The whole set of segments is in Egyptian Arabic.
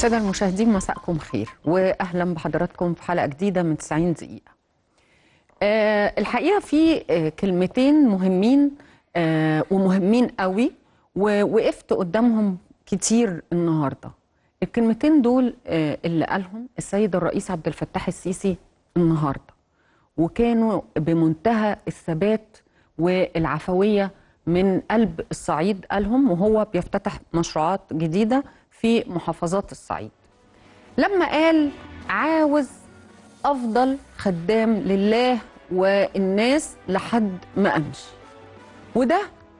السادة المشاهدين مساءكم خير وأهلا بحضراتكم في حلقة جديدة من 90 دقيقة آه الحقيقة في آه كلمتين مهمين آه ومهمين قوي ووقفت قدامهم كتير النهاردة الكلمتين دول آه اللي قالهم السيد الرئيس عبد الفتاح السيسي النهاردة وكانوا بمنتهى الثبات والعفوية من قلب الصعيد قالهم وهو بيفتتح مشروعات جديدة في محافظات الصعيد لما قال عاوز أفضل خدام لله والناس لحد ما أمشي وده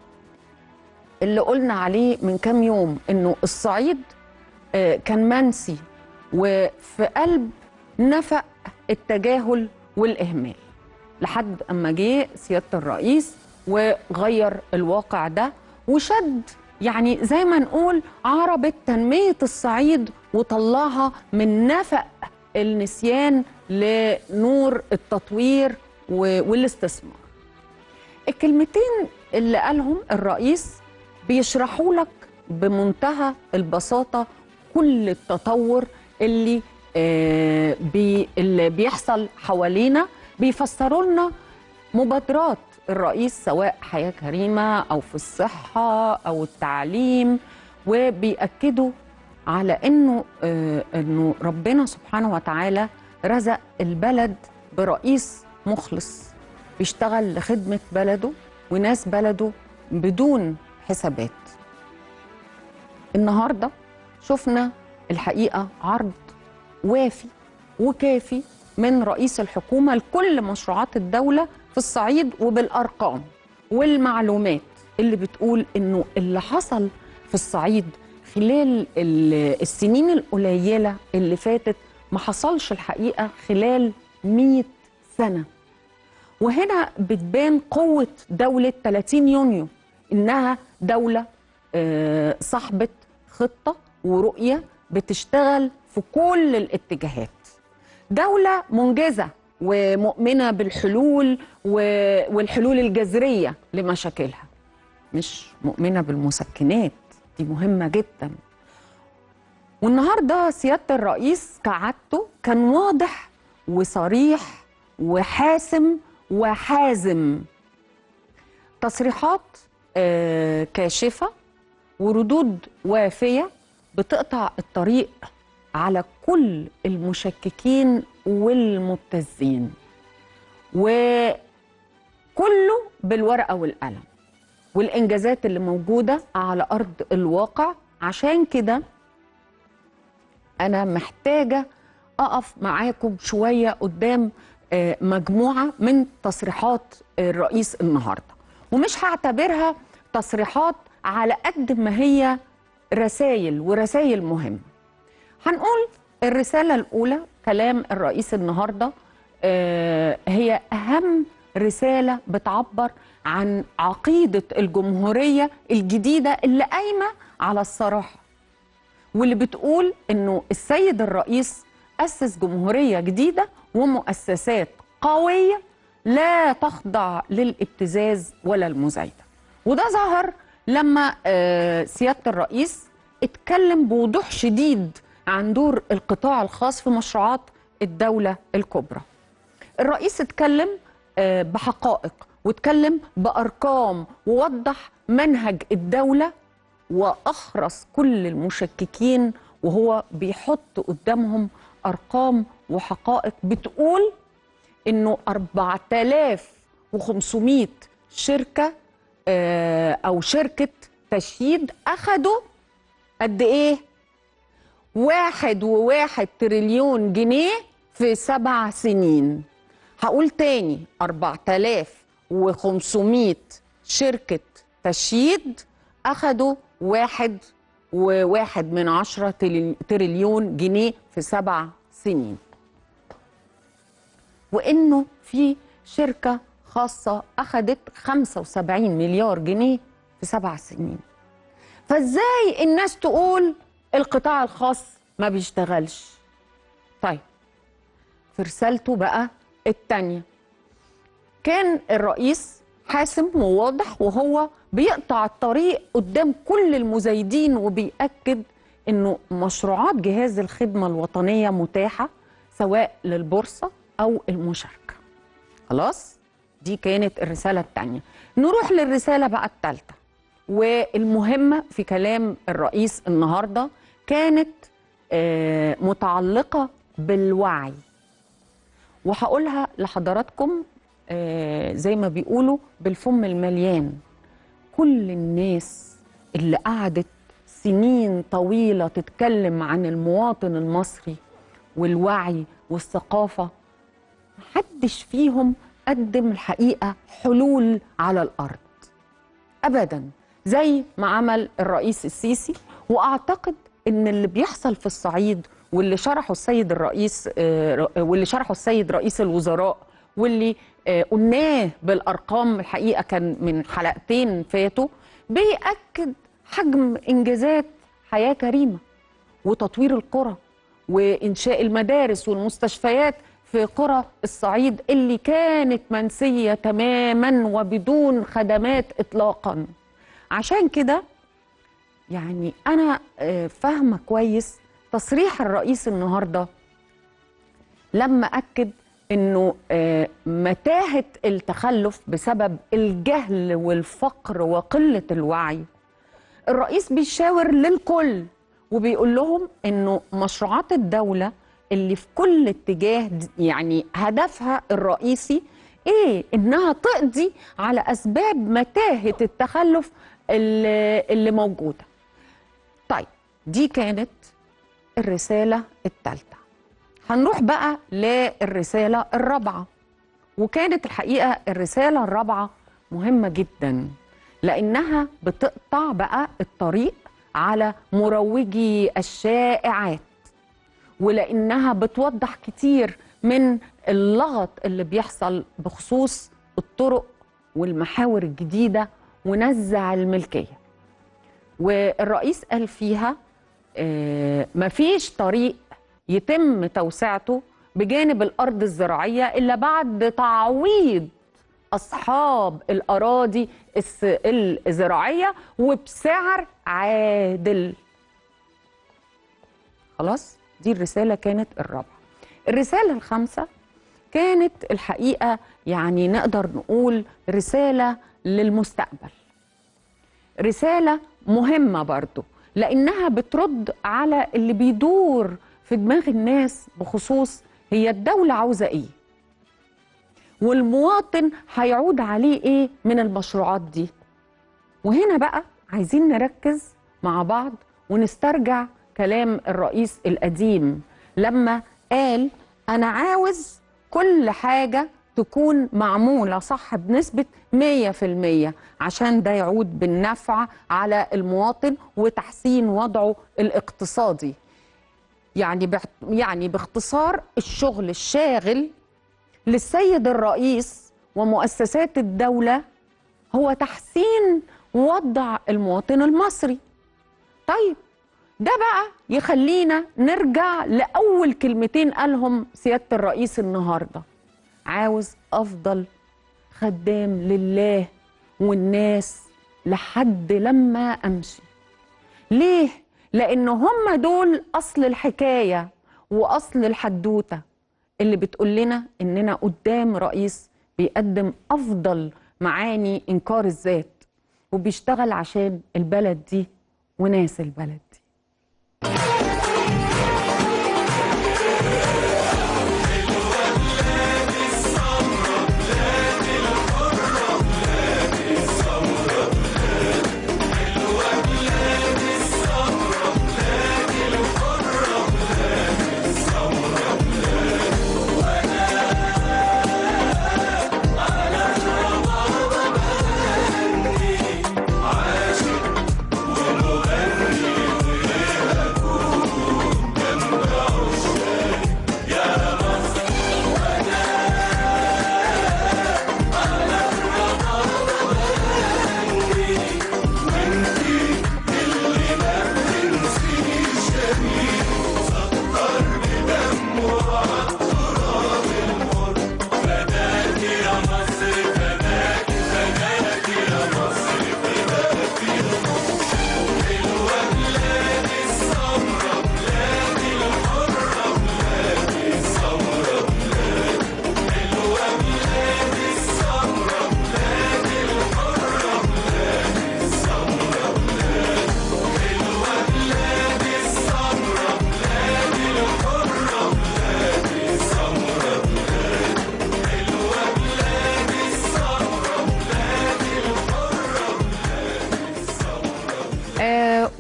اللي قلنا عليه من كام يوم إنه الصعيد آه، كان منسي وفي قلب نفق التجاهل والإهمال لحد أما جه سيادة الرئيس وغير الواقع ده وشد يعني زي ما نقول عربة تنمية الصعيد وطلعها من نفق النسيان لنور التطوير و- والاستثمار الكلمتين اللي قالهم الرئيس بيشرحوا لك بمنتهى البساطة كل التطور اللي آه بي اللي بيحصل حوالينا بيفسروا لنا مبادرات الرئيس سواء حياة كريمة أو في الصحة أو التعليم وبيأكدوا على إنه آه إنه ربنا سبحانه وتعالى رزق البلد برئيس مخلص بيشتغل لخدمة بلده وناس بلده بدون حسابات النهاردة شفنا الحقيقة عرض وافي وكافي من رئيس الحكومة لكل مشروعات الدولة في الصعيد وبالأرقام والمعلومات اللي بتقول إنه اللي حصل في الصعيد خلال ال- السنين القليلة اللي فاتت ما حصلش الحقيقة خلال 100 سنة وهنا بتبان قوة دولة 30 يونيو إنها دولة آه، صاحبة خطة ورؤية بتشتغل في كل الاتجاهات دولة منجزة ومؤمنة بالحلول و- والحلول الجذرية لمشاكلها مش مؤمنة بالمسكنات دي مهمة جدا والنهاردة سيادة الرئيس كعادته كان واضح وصريح وحاسم وحازم تصريحات آه، كاشفة وردود وافية بتقطع الطريق على كل المشككين والمبتزين وكله بالورقة والقلم والإنجازات اللي موجودة على أرض الواقع عشان كده أنا محتاجة أقف معاكم شوية قدام آه، مجموعة من تصريحات الرئيس النهاردة ومش هعتبرها تصريحات على قد ما هي رسائل ورسائل مهمة هنقول الرسالة الأولى كلام الرئيس النهاردة آه، هي أهم رسالة بتعبر عن عقيدة الجمهورية الجديدة اللي قايمة على الصراحة واللي بتقول انه السيد الرئيس اسس جمهوريه جديده ومؤسسات قويه لا تخضع للابتزاز ولا المزايده وده ظهر لما آه، سياده الرئيس اتكلم بوضوح شديد عن دور القطاع الخاص في مشروعات الدوله الكبرى الرئيس اتكلم آه، بحقائق واتكلم بارقام ووضح منهج الدوله واخرس كل المشككين وهو بيحط قدامهم ارقام وحقائق بتقول انه 4500 شركه آه، او شركه تشييد اخدوا قد ايه؟ واحد وواحد تريليون جنيه في سبع سنين هقول تاني 4500 شركة تشييد أخدوا واحد وواحد من عشرة تريل- تريليون جنيه في سبع سنين وإنه في شركة خاصة أخدت 75 مليار جنيه في سبع سنين فازاي الناس تقول القطاع الخاص ما بيشتغلش طيب في رسالته بقى التانية كان الرئيس حاسم وواضح وهو بيقطع الطريق قدام كل المزايدين وبيأكد انه مشروعات جهاز الخدمه الوطنيه متاحه سواء للبورصه او المشاركه خلاص دي كانت الرساله الثانيه نروح للرساله بقى الثالثه والمهمه في كلام الرئيس النهارده كانت آه، متعلقه بالوعي وهقولها لحضراتكم آه، زي ما بيقولوا بالفم المليان كل الناس اللي قعدت سنين طويلة تتكلم عن المواطن المصري والوعي والثقافة محدش فيهم قدم الحقيقة حلول على الأرض أبدا زي ما عمل الرئيس السيسي وأعتقد إن اللي بيحصل في الصعيد واللي شرحه السيد الرئيس آه، واللي شرحه السيد رئيس الوزراء واللي آه، قلناه بالارقام الحقيقه كان من حلقتين فاتوا بيأكد حجم انجازات حياه كريمه وتطوير القرى وانشاء المدارس والمستشفيات في قرى الصعيد اللي كانت منسيه تماما وبدون خدمات اطلاقا عشان كده يعني انا آه، فاهمه كويس تصريح الرئيس النهارده لما اكد انه آه، متاهه التخلف بسبب الجهل والفقر وقله الوعي الرئيس بيشاور للكل وبيقول لهم انه مشروعات الدوله اللي في كل اتجاه د- يعني هدفها الرئيسي ايه انها تقضي على اسباب متاهه التخلف اللي, اللي موجوده طيب دي كانت الرساله الثالثه هنروح بقى للرسالة الرابعة وكانت الحقيقة الرسالة الرابعة مهمة جدا لأنها بتقطع بقى الطريق على مروجي الشائعات ولأنها بتوضح كتير من اللغط اللي بيحصل بخصوص الطرق والمحاور الجديدة ونزع الملكية والرئيس قال فيها آه، مفيش طريق يتم توسعته بجانب الأرض الزراعية إلا بعد تعويض أصحاب الأراضي الس- الزراعية وبسعر عادل خلاص دي الرسالة كانت الرابعة الرسالة الخامسة كانت الحقيقة يعني نقدر نقول رسالة للمستقبل رسالة مهمة برضو لأنها بترد على اللي بيدور في دماغ الناس بخصوص هي الدولة عاوزة إيه والمواطن هيعود عليه إيه من المشروعات دي وهنا بقى عايزين نركز مع بعض ونسترجع كلام الرئيس القديم لما قال أنا عاوز كل حاجة تكون معمولة صح بنسبة 100% عشان ده يعود بالنفع على المواطن وتحسين وضعه الاقتصادي يعني باخت- يعني باختصار الشغل الشاغل للسيد الرئيس ومؤسسات الدولة هو تحسين وضع المواطن المصري طيب ده بقى يخلينا نرجع لأول كلمتين قالهم سيادة الرئيس النهاردة عاوز أفضل خدام لله والناس لحد لما أمشي ليه؟ لأن هم دول أصل الحكاية وأصل الحدوتة اللي بتقول لنا إننا قدام رئيس بيقدم أفضل معاني إنكار الذات وبيشتغل عشان البلد دي وناس البلد دي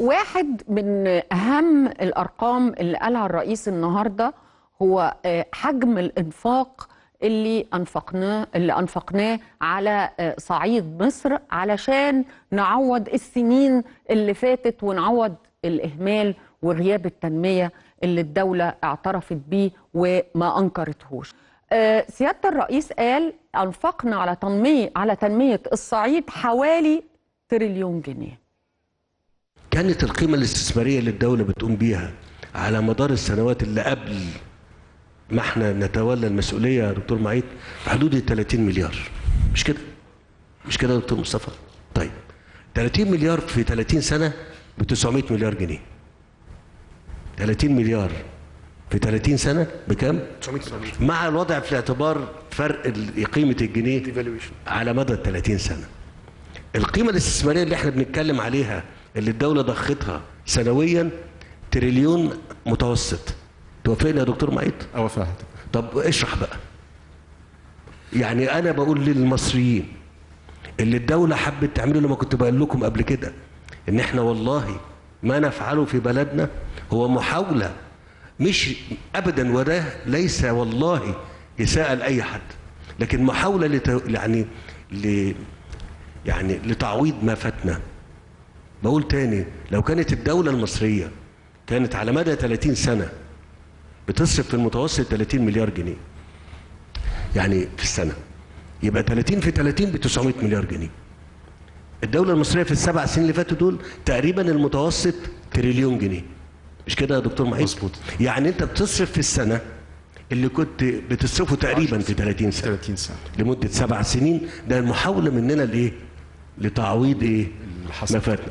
واحد من اهم الارقام اللي قالها الرئيس النهارده هو آه، حجم الانفاق اللي انفقناه اللي انفقناه على آه، صعيد مصر علشان نعوض السنين اللي فاتت ونعوض الاهمال وغياب التنميه اللي الدوله اعترفت بيه وما انكرتهوش. آه، سياده الرئيس قال انفقنا على تنميه على تنميه الصعيد حوالي تريليون جنيه. كانت القيمة الاستثمارية اللي الدولة بتقوم بيها على مدار السنوات اللي قبل ما احنا نتولى المسؤولية يا دكتور معيد في حدود ال 30 مليار مش كده؟ مش كده يا دكتور مصطفى؟ طيب 30 مليار في 30 سنة ب 900 مليار جنيه 30 مليار في 30 سنة بكام؟ 900 900 مع الوضع في الاعتبار فرق ال- قيمة الجنيه devaluation. على مدى ال 30 سنة القيمة الاستثمارية اللي احنا بنتكلم عليها اللي الدولة ضختها سنويا تريليون متوسط توافقني يا دكتور معيد؟ اه فاهم طب اشرح بقى يعني انا بقول للمصريين اللي الدولة حبت تعمله لما كنت بقول لكم قبل كده ان احنا والله ما نفعله في بلدنا هو محاولة مش ابدا وده ليس والله اساءة لاي حد لكن محاولة لت... يعني ل... يعني لتعويض ما فاتنا بقول تاني لو كانت الدولة المصرية كانت على مدى 30 سنة بتصرف في المتوسط 30 مليار جنيه يعني في السنة يبقى 30 في 30 ب 900 مليار جنيه الدولة المصرية في السبع سنين اللي فاتوا دول تقريبا المتوسط تريليون جنيه مش كده يا دكتور معيد؟ مظبوط. يعني انت بتصرف في السنة اللي كنت بتصرفه تقريبا في 30 سنة 30 سنه لمدة سبع سنين ده المحاولة مننا لإيه؟ لتعويض إيه؟ اللي حصل. ما فاتنا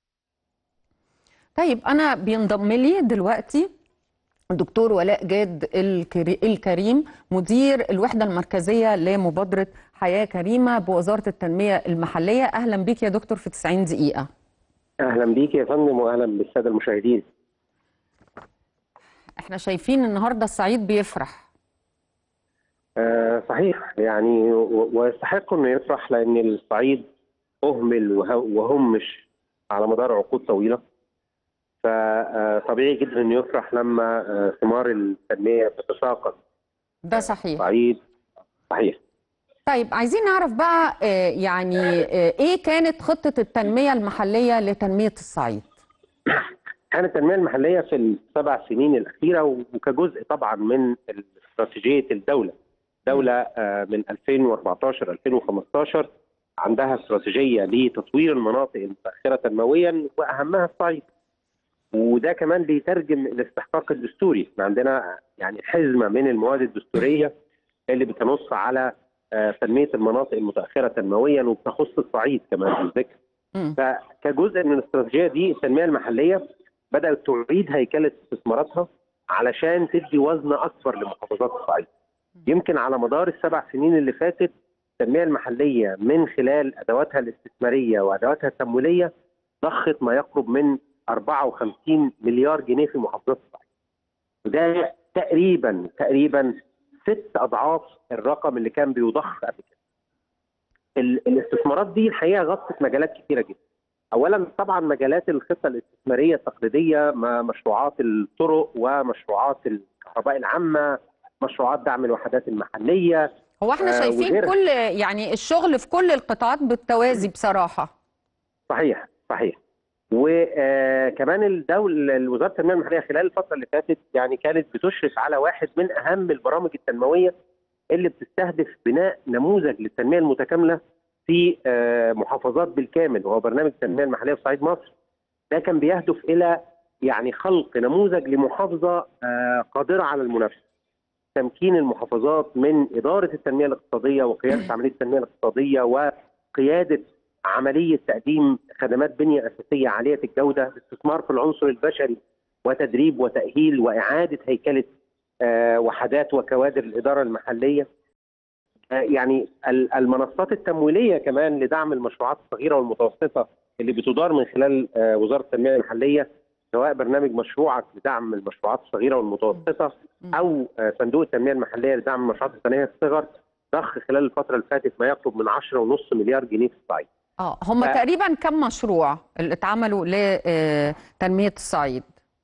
طيب انا بينضم لي دلوقتي الدكتور ولاء جاد الكري- الكريم مدير الوحده المركزيه لمبادره حياه كريمه بوزاره التنميه المحليه اهلا بيك يا دكتور في 90 دقيقه اهلا بيك يا فندم واهلا بالساده المشاهدين احنا شايفين النهارده الصعيد بيفرح آه صحيح يعني و- ويستحق انه يفرح لان الصعيد اهمل وه- وهمش على مدار عقود طويله فطبيعي جدا انه يفرح لما آه، ثمار التنميه تتساقط ده صحيح الصعيد صحيح طيب عايزين نعرف بقى آه، يعني آه، ايه كانت خطه التنميه المحليه لتنميه الصعيد كانت التنميه المحليه في السبع سنين الاخيره وكجزء طبعا من استراتيجيه الدوله دوله آه، من 2014 2015 عندها استراتيجيه لتطوير المناطق المتاخره تنمويا واهمها الصعيد وده كمان بيترجم الاستحقاق الدستوري احنا عندنا يعني حزمه من المواد الدستوريه اللي بتنص على آه، تنميه المناطق المتاخره تنمويا وبتخص الصعيد كمان بالذكر مم. فكجزء من الاستراتيجيه دي التنميه المحليه بدات تعيد هيكله استثماراتها علشان تدي وزن اكبر لمحافظات الصعيد. يمكن على مدار السبع سنين اللي فاتت التنميه المحليه من خلال ادواتها الاستثماريه وادواتها التمويليه ضخت ما يقرب من 54 مليار جنيه في محافظات الصعيد. وده تقريبا تقريبا ست اضعاف الرقم اللي كان بيضخ قبل كده. ال- الاستثمارات دي الحقيقه غطت مجالات كثيره جدا. اولا طبعا مجالات الخطه الاستثماريه التقليديه ما مشروعات الطرق ومشروعات الكهرباء العامه مشروعات دعم الوحدات المحليه هو احنا آه، شايفين وغيرها. كل يعني الشغل في كل القطاعات بالتوازي بصراحه صحيح صحيح وكمان الدولة وزارة التنمية المحلية خلال الفترة اللي فاتت يعني كانت بتشرف على واحد من أهم البرامج التنموية اللي بتستهدف بناء نموذج للتنمية المتكاملة في آه، محافظات بالكامل وهو برنامج التنمية المحلية في صعيد مصر ده كان بيهدف إلى يعني خلق نموذج لمحافظة آه، قادرة على المنافسة تمكين المحافظات من إدارة التنمية الاقتصادية وقيادة عملية التنمية الاقتصادية وقيادة عملية تقديم خدمات بنية أساسية عالية الجودة استثمار في العنصر البشري وتدريب وتأهيل وإعادة هيكلة آه، وحدات وكوادر الإدارة المحلية آه، يعني ال- المنصات التمويلية كمان لدعم المشروعات الصغيرة والمتوسطة اللي بتدار من خلال آه، وزارة التنمية المحلية سواء برنامج مشروعك لدعم المشروعات الصغيرة والمتوسطة أو آه، صندوق التنمية المحلية لدعم المشروعات الصناعية الصغر ضخ خلال الفترة اللي فاتت ما يقرب من 10.5 مليار جنيه في الصعيد اه هم ف- تقريبا كم مشروع اللي اتعملوا لتنميه الصعيد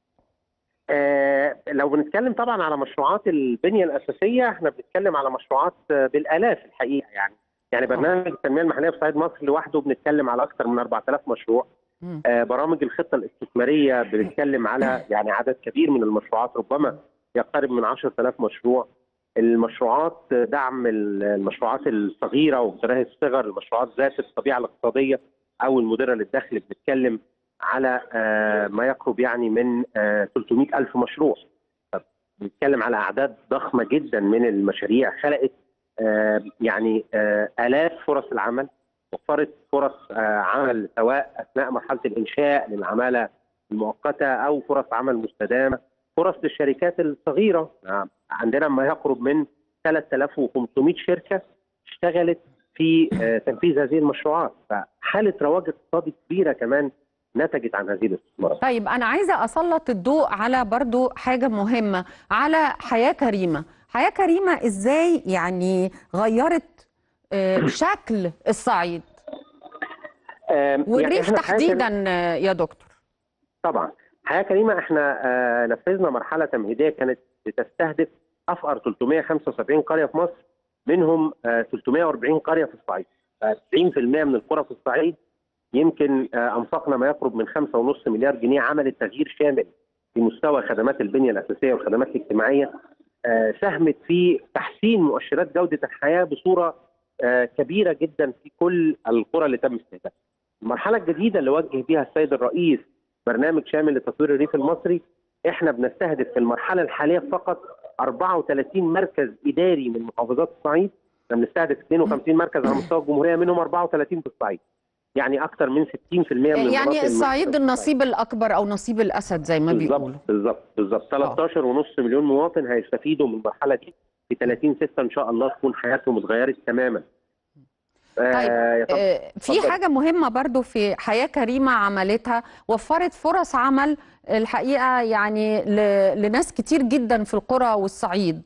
آه، لو بنتكلم طبعا على مشروعات البنيه الاساسيه احنا بنتكلم على مشروعات آه، بالالاف الحقيقه يعني يعني برنامج التنميه المحليه في صعيد مصر لوحده بنتكلم على اكثر من 4000 مشروع مم. آه، برامج الخطه الاستثماريه بنتكلم على يعني عدد كبير من المشروعات ربما يقترب من 10000 مشروع المشروعات آه، دعم ال- المشروعات الصغيره ومتناهيه الصغر المشروعات ذات الطبيعه الاقتصاديه او المديره للدخل بنتكلم على آه، ما يقرب يعني من آه، 300 ألف مشروع بنتكلم على أعداد ضخمة جدا من المشاريع خلقت آه، يعني آه، آلاف فرص العمل وفرت فرص آه، عمل سواء أثناء مرحلة الإنشاء للعمالة المؤقتة أو فرص عمل مستدامة فرص للشركات الصغيرة آه، عندنا ما يقرب من 3500 شركة اشتغلت في آه، تنفيذ هذه المشروعات فحالة رواج اقتصادي كبيرة كمان نتجت عن هذه الاستثمارات طيب انا عايزه اسلط الضوء على برضو حاجه مهمه على حياه كريمه حياه كريمه ازاي يعني غيرت آه، شكل الصعيد آم، يعني والريف إحنا حياة تحديدا آه، يا دكتور طبعا حياه كريمه احنا آه، نفذنا مرحله تمهيديه كانت بتستهدف افقر 375 قريه في مصر منهم آه، 340 قريه في الصعيد ف 90% من القرى في الصعيد يمكن آه، انفقنا ما يقرب من 5.5 مليار جنيه عملت تغيير شامل في مستوى خدمات البنيه الاساسيه والخدمات الاجتماعيه آه، ساهمت في تحسين مؤشرات جوده الحياه بصوره آه، كبيره جدا في كل القرى اللي تم استهدافها. المرحله الجديده اللي وجه بها السيد الرئيس برنامج شامل لتطوير الريف المصري احنا بنستهدف في المرحله الحاليه فقط 34 مركز اداري من محافظات الصعيد احنا بنستهدف 52 مركز على مستوى الجمهوريه منهم 34 في الصعيد يعني اكثر من 60% من المناطق يعني الصعيد المحافظة النصيب الاكبر او نصيب الاسد زي ما بيقولوا بالظبط بالظبط بالظبط 13 ونص مليون مواطن هيستفيدوا من المرحله دي في 30 6 ان شاء الله تكون حياتهم اتغيرت تماما طيب آه يا فندم. آه، في اتفضل. حاجة مهمة برضو في حياة كريمة عملتها وفرت فرص عمل الحقيقة يعني ل- لناس كتير جدا في القرى والصعيد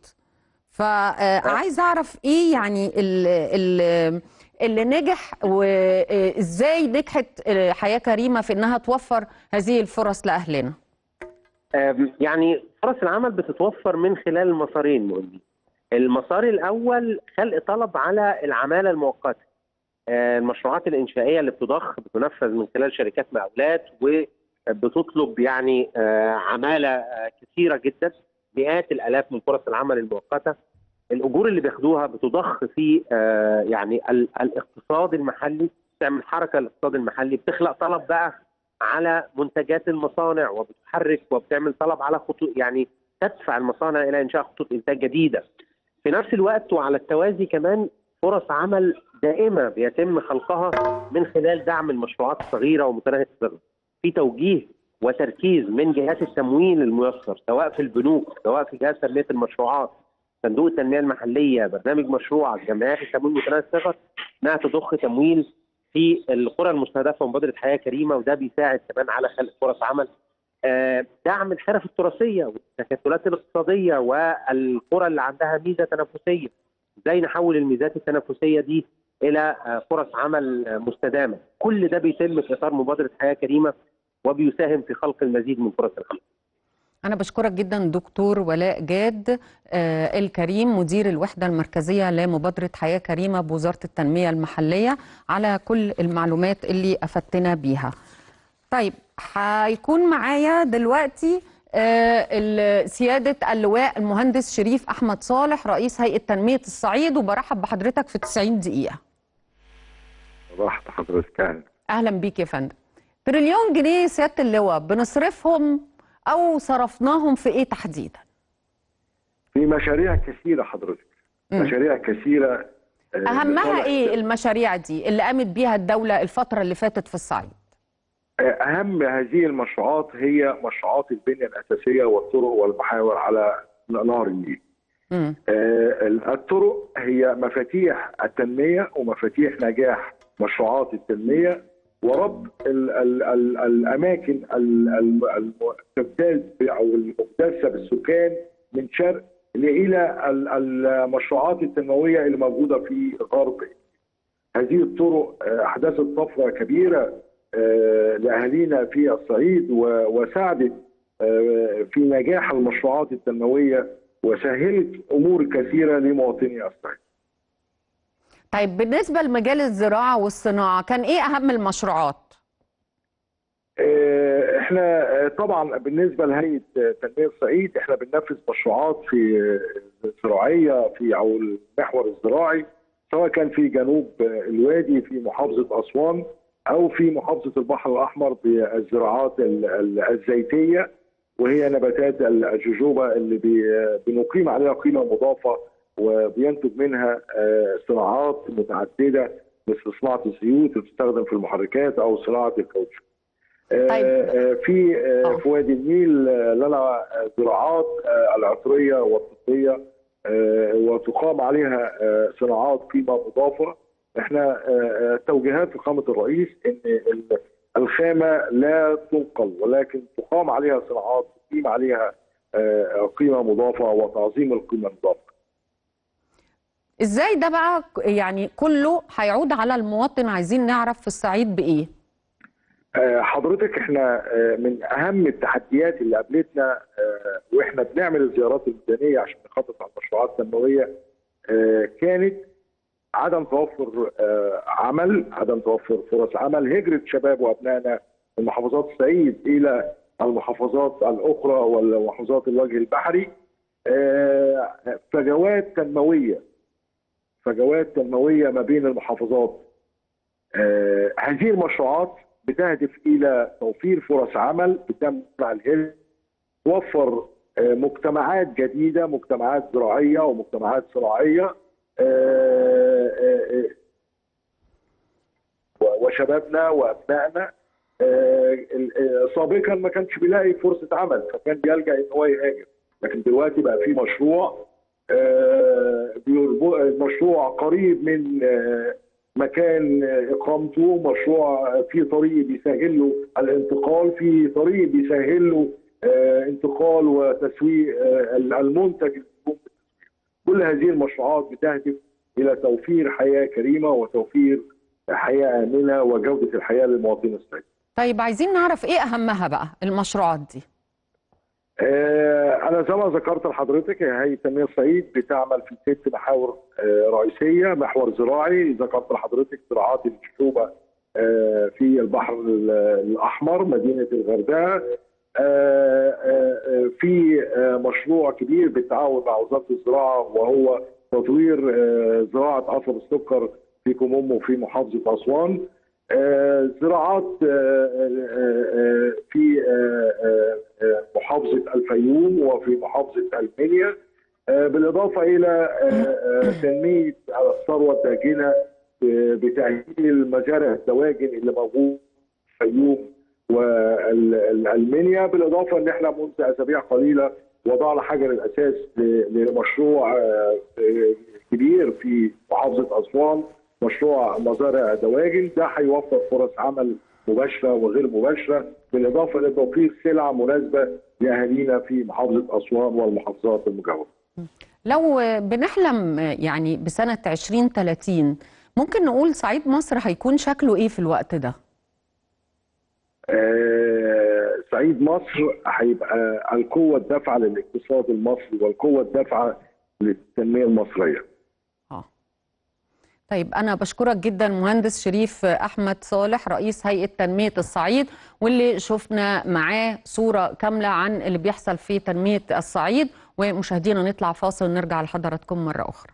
فعايز أعرف إيه يعني ال- ال- اللي نجح وإزاي نجحت آه، حياة كريمة في إنها توفر هذه الفرص لأهلنا آم، يعني فرص العمل بتتوفر من خلال المسارين مهمين. المسار الاول خلق طلب على العماله المؤقته. آه، المشروعات الانشائيه اللي بتضخ بتنفذ من خلال شركات مقاولات وبتطلب يعني آه، عماله آه، كثيره جدا مئات الالاف من فرص العمل المؤقته. الاجور اللي بياخدوها بتضخ في آه، يعني ال- الاقتصاد المحلي تعمل حركه الاقتصاد المحلي بتخلق طلب بقى على منتجات المصانع وبتحرك وبتعمل طلب على خطوط يعني تدفع المصانع الى انشاء خطوط انتاج جديده. في نفس الوقت وعلى التوازي كمان فرص عمل دائمه بيتم خلقها من خلال دعم المشروعات الصغيره ومتناهيه الصغر. في توجيه وتركيز من جهات التمويل الميسر سواء في البنوك سواء في جهاز تنميه المشروعات صندوق التنميه المحليه برنامج مشروع جمعيات التمويل متناهي الصغر انها تضخ تمويل في القرى المستهدفه ومبادره حياه كريمه وده بيساعد كمان على خلق فرص عمل آه، دعم الحرف التراثيه والتكتلات الاقتصاديه والقرى اللي عندها ميزه تنافسيه ازاي نحول الميزات التنافسيه دي الى آه، فرص عمل آه، مستدامه كل ده بيتم في اطار مبادره حياه كريمه وبيساهم في خلق المزيد من فرص العمل أنا بشكرك جدا دكتور ولاء جاد آه، الكريم مدير الوحدة المركزية لمبادرة حياة كريمة بوزارة التنمية المحلية على كل المعلومات اللي أفدتنا بيها طيب هيكون معايا دلوقتي آه، ال- سيادة اللواء المهندس شريف أحمد صالح رئيس هيئة تنمية الصعيد وبرحب بحضرتك في 90 دقيقة راحت حضرتك أهلا أهلا بيك يا فندم تريليون جنيه سيادة اللواء بنصرفهم أو صرفناهم في إيه تحديدا؟ في مشاريع كثيرة حضرتك مم. مشاريع كثيرة آه، أهمها لصالح إيه الدولة. المشاريع دي اللي قامت بيها الدولة الفترة اللي فاتت في الصعيد؟ آه، أهم هذه المشروعات هي مشروعات البنية الأساسية والطرق والمحاور على نهر النيل مم. آه، الطرق هي مفاتيح التنمية ومفاتيح نجاح مشروعات التنمية وربط ال ال ال الأماكن ال- ال- المستبدل أو المكتسة بالسكان من شرق إلى ال- المشروعات التنموية اللي موجودة في غرب هذه الطرق آه، احدثت طفره كبيره آه، لاهالينا في الصعيد و- وساعدت آه، في نجاح المشروعات التنمويه وسهلت امور كثيره لمواطني الصعيد. طيب بالنسبة لمجال الزراعة والصناعة كان إيه أهم المشروعات؟ آه، احنا آه، طبعا بالنسبه لهيئه آه، تنميه الصعيد احنا بننفذ مشروعات في آه، زراعيه في او المحور الزراعي سواء كان في جنوب آه، الوادي في محافظه اسوان او في محافظه البحر الاحمر بالزراعات ال- ال- الزيتيه وهي نباتات الجوجوبا اللي بي- بنقيم عليها قيمه مضافه وبينتج منها آه، صناعات متعدده مثل صناعه الزيوت اللي بتستخدم في المحركات او صناعه الكاوتشو. طيب. آه، في آه، آه. في وادي النيل آه، لنا زراعات آه، العطريه والطبيه آه، وتقام عليها آه، صناعات قيمه مضافه احنا آه، آه، توجيهات فخامه الرئيس ان ال- الخامه لا تنقل ولكن تقام عليها صناعات تقيم عليها آه، قيمه مضافه وتعظيم القيمه المضافه إزاي ده بقى ك- يعني كله هيعود على المواطن عايزين نعرف في الصعيد بإيه؟ آه، حضرتك احنا آه، من اهم التحديات اللي قابلتنا آه، واحنا بنعمل الزيارات الميدانيه عشان نخطط على المشروعات التنمويه آه، كانت عدم توفر آه، عمل، عدم توفر فرص عمل، هجره شباب وابنائنا من محافظات الصعيد الى المحافظات الاخرى والمحافظات الوجه البحري آه، فجوات تنمويه فجوات تنمويه ما بين المحافظات آه، هذه المشروعات بتهدف الى توفير فرص عمل بتم مع الهند توفر آه، مجتمعات جديده مجتمعات زراعيه ومجتمعات صناعيه آه، آه، آه، وشبابنا وابنائنا آه، ال- آه، سابقا ما كانش بيلاقي فرصه عمل فكان بيلجا ان هو يهاجر لكن دلوقتي بقى في مشروع آه، بيربط- مشروع قريب من آه، مكان اقامته مشروع في طريق بيسهل له الانتقال في طريق بيسهل له آه، انتقال وتسويق آه، المنتج اللي بيقوم بالتسويق. كل هذه المشروعات بتهدف الى توفير حياه كريمه وتوفير حياه امنه وجوده الحياه للمواطنين الصعيدي. طيب عايزين نعرف إيه أهمها بقى المشروعات دي؟ آه، أنا زي ما ذكرت لحضرتك هيئة تنمية الصعيد بتعمل في ست محاور آه، رئيسية محور زراعي ذكرت لحضرتك زراعات الجشوبة آه، في البحر ال- الأحمر مدينة الغردقة آه، آه، آه، في آه، مشروع كبير بالتعاون مع وزارة الزراعة وهو تطوير آه، زراعة قصب السكر في كومومو في محافظة أسوان آه، زراعات آه، آه، آه، في آه، آه، آه، محافظة الفيوم وفي محافظة المنيا آه، بالإضافة إلى آه، آه، تنمية الثروة الداجنة آه، بتأهيل مزارع الدواجن اللي موجود في الفيوم والمنيا بالإضافة إن إحنا منذ أسابيع قليلة وضعنا حجر الأساس ل- لمشروع آه، آه، كبير في محافظة أسوان مشروع مزارع دواجن ده هيوفر فرص عمل مباشره وغير مباشره بالاضافه لتوفير سلع مناسبه لاهالينا في محافظه اسوان والمحافظات المجاوره. لو بنحلم يعني بسنة 2030 ممكن نقول صعيد مصر هيكون شكله إيه في الوقت ده؟ آه، صعيد مصر هيبقى القوه الدافعه للاقتصاد المصري والقوه الدافعه للتنميه المصريه. آه. طيب أنا بشكرك جدا مهندس شريف أحمد صالح رئيس هيئة تنمية الصعيد واللي شفنا معاه صورة كاملة عن اللي بيحصل في تنمية الصعيد ومشاهدينا نطلع فاصل ونرجع لحضراتكم مرة أخرى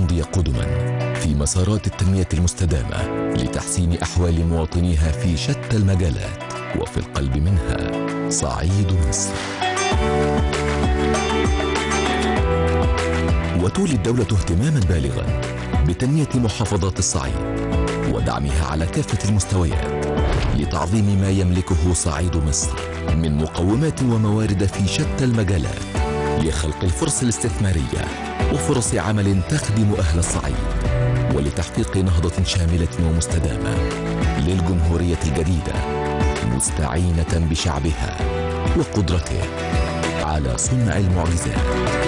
تمضي قدما في مسارات التنمية المستدامة لتحسين أحوال مواطنيها في شتى المجالات وفي القلب منها صعيد مصر وتولي الدولة اهتماما بالغا بتنمية محافظات الصعيد ودعمها على كافة المستويات لتعظيم ما يملكه صعيد مصر من مقومات وموارد في شتى المجالات لخلق الفرص الاستثمارية وفرص عمل تخدم أهل الصعيد ولتحقيق نهضة شاملة ومستدامة للجمهورية الجديدة مستعينة بشعبها وقدرته على صنع المعجزات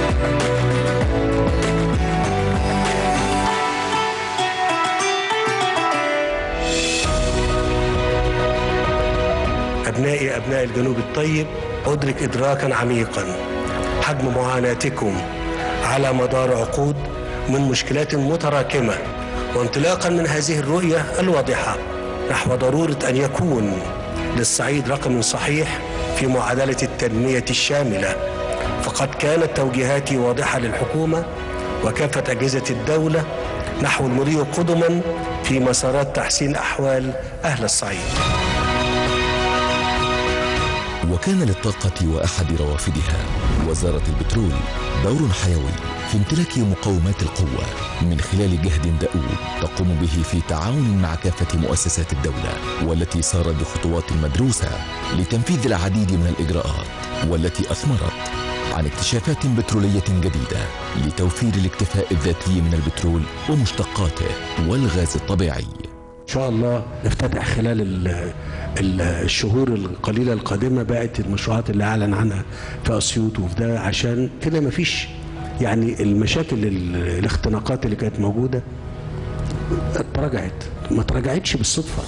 أبنائي أبناء الجنوب الطيب أدرك إدراكا عميقا حجم معاناتكم على مدار عقود من مشكلات متراكمة وانطلاقا من هذه الرؤية الواضحة نحو ضرورة أن يكون للصعيد رقم صحيح في معادلة التنمية الشاملة فقد كانت توجيهاتي واضحة للحكومة وكافة أجهزة الدولة نحو المضي قدما في مسارات تحسين أحوال أهل الصعيد وكان للطاقة وأحد روافدها وزارة البترول دور حيوي في امتلاك مقومات القوة من خلال جهد دؤوب تقوم به في تعاون مع كافة مؤسسات الدولة والتي سارت بخطوات مدروسة لتنفيذ العديد من الإجراءات والتي أثمرت عن اكتشافات بترولية جديدة لتوفير الاكتفاء الذاتي من البترول ومشتقاته والغاز الطبيعي إن شاء الله نفتتح خلال ال ال الشهور القليلة القادمة بقت المشروعات اللي أعلن عنها في أسيوط وفي ده عشان كده مفيش يعني المشاكل ال- الاختناقات اللي كانت موجودة اتراجعت ما اتراجعتش بالصدفة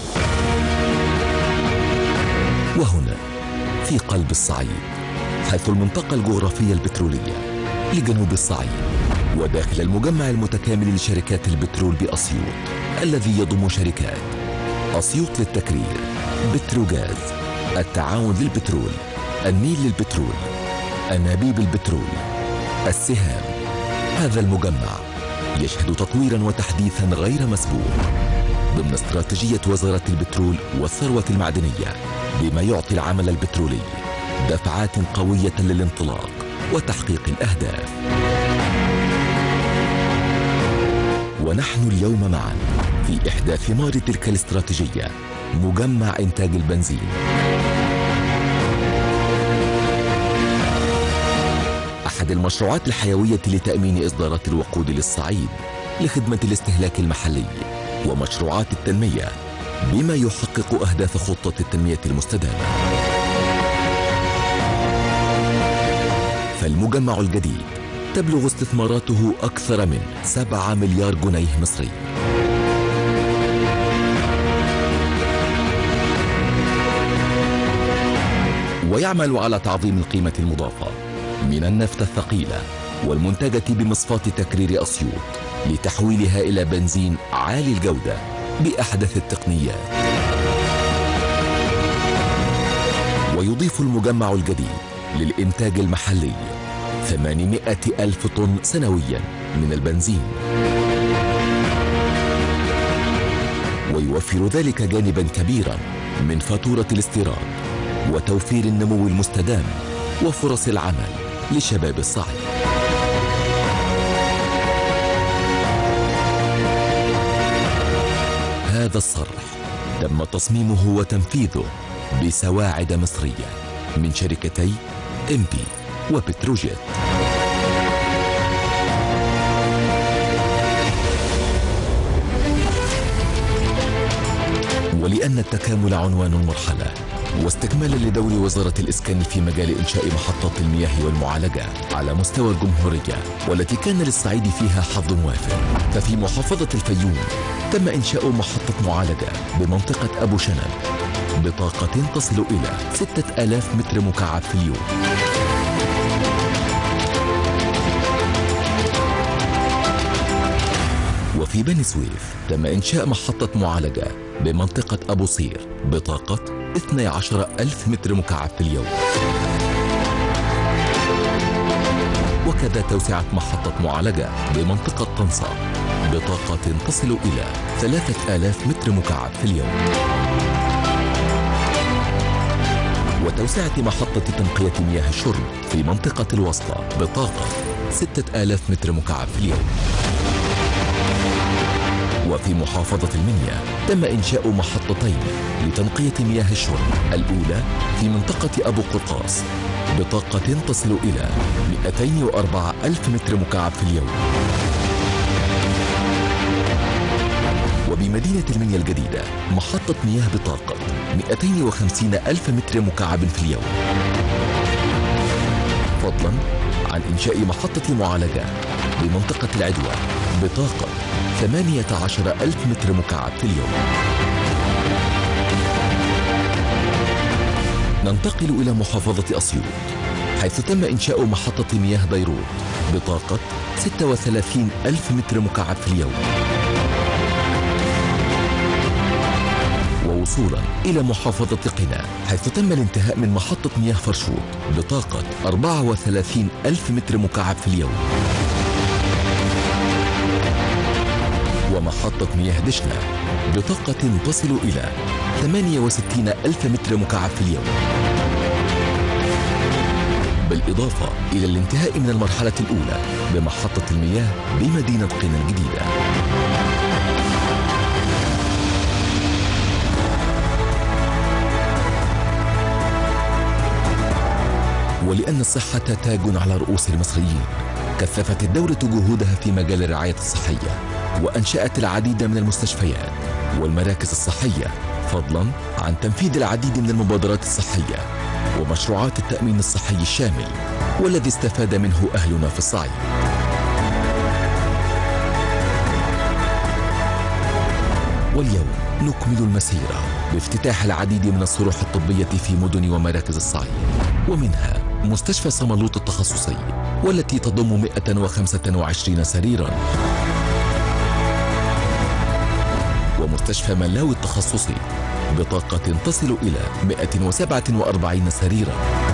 وهنا في قلب الصعيد حيث المنطقة الجغرافية البترولية لجنوب الصعيد وداخل المجمع المتكامل لشركات البترول بأسيوط الذي يضم شركات أسيوط للتكرير بتروجاز التعاون للبترول النيل للبترول أنابيب البترول السهام هذا المجمع يشهد تطويرا وتحديثا غير مسبوق ضمن استراتيجية وزارة البترول والثروة المعدنية بما يعطي العمل البترولي دفعات قوية للانطلاق وتحقيق الأهداف ونحن اليوم معا في إحدى ثمار تلك الاستراتيجية مجمع إنتاج البنزين أحد المشروعات الحيوية لتأمين إصدارات الوقود للصعيد لخدمة الاستهلاك المحلي ومشروعات التنمية بما يحقق أهداف خطة التنمية المستدامة فالمجمع الجديد تبلغ استثماراته أكثر من 7 مليار جنيه مصري ويعمل على تعظيم القيمة المضافة من النفط الثقيلة والمنتجة بمصفاة تكرير أسيوط لتحويلها إلى بنزين عالي الجودة بأحدث التقنيات ويضيف المجمع الجديد للإنتاج المحلي 800 ألف طن سنويا من البنزين ويوفر ذلك جانبا كبيرا من فاتورة الاستيراد وتوفير النمو المستدام وفرص العمل لشباب الصعيد هذا الصرح تم تصميمه وتنفيذه بسواعد مصرية من شركتي ام بي وبتروجيت ولأن التكامل عنوان المرحلة واستكمالا لدور وزارة الإسكان في مجال إنشاء محطات المياه والمعالجة على مستوى الجمهورية والتي كان للصعيد فيها حظ وافر ففي محافظة الفيوم تم إنشاء محطة معالجة بمنطقة أبو شنب بطاقة تصل إلى 6000 متر مكعب في اليوم وفي بني سويف تم إنشاء محطة معالجة بمنطقة أبو صير بطاقة 12 ألف متر مكعب في اليوم وكذا توسعة محطة معالجة بمنطقة طنطا بطاقة تصل إلى 3000 متر مكعب في اليوم وتوسعة محطة تنقية مياه الشرب في منطقة الوسطى بطاقة 6000 متر مكعب في اليوم وفي محافظة المنيا تم إنشاء محطتين لتنقية مياه الشرب الأولى في منطقة أبو قرقاص بطاقة تصل إلى 204 ألف متر مكعب في اليوم وبمدينة المنيا الجديدة محطة مياه بطاقة 250 ألف متر مكعب في اليوم فضلا عن إنشاء محطة معالجة بمنطقة العدوى بطاقة 18 ألف متر مكعب في اليوم ننتقل إلى محافظة أسيوط حيث تم إنشاء محطة مياه بيروت بطاقة 36 ألف متر مكعب في اليوم ووصولا إلى محافظة قنا حيث تم الانتهاء من محطة مياه فرشوط بطاقة 34 ألف متر مكعب في اليوم ومحطة مياه دشنا بطاقة تصل إلى 68 ألف متر مكعب في اليوم بالإضافة إلى الانتهاء من المرحلة الأولى بمحطة المياه بمدينة قنا الجديدة ولأن الصحة تاج على رؤوس المصريين كثفت الدولة جهودها في مجال الرعاية الصحية وأنشأت العديد من المستشفيات والمراكز الصحية فضلا عن تنفيذ العديد من المبادرات الصحية ومشروعات التأمين الصحي الشامل والذي استفاد منه أهلنا في الصعيد واليوم نكمل المسيرة بافتتاح العديد من الصروح الطبية في مدن ومراكز الصعيد ومنها مستشفى صمالوط التخصصي والتي تضم 125 سريرا ومستشفى ملاوي التخصصي بطاقة تصل إلى 147 سريرا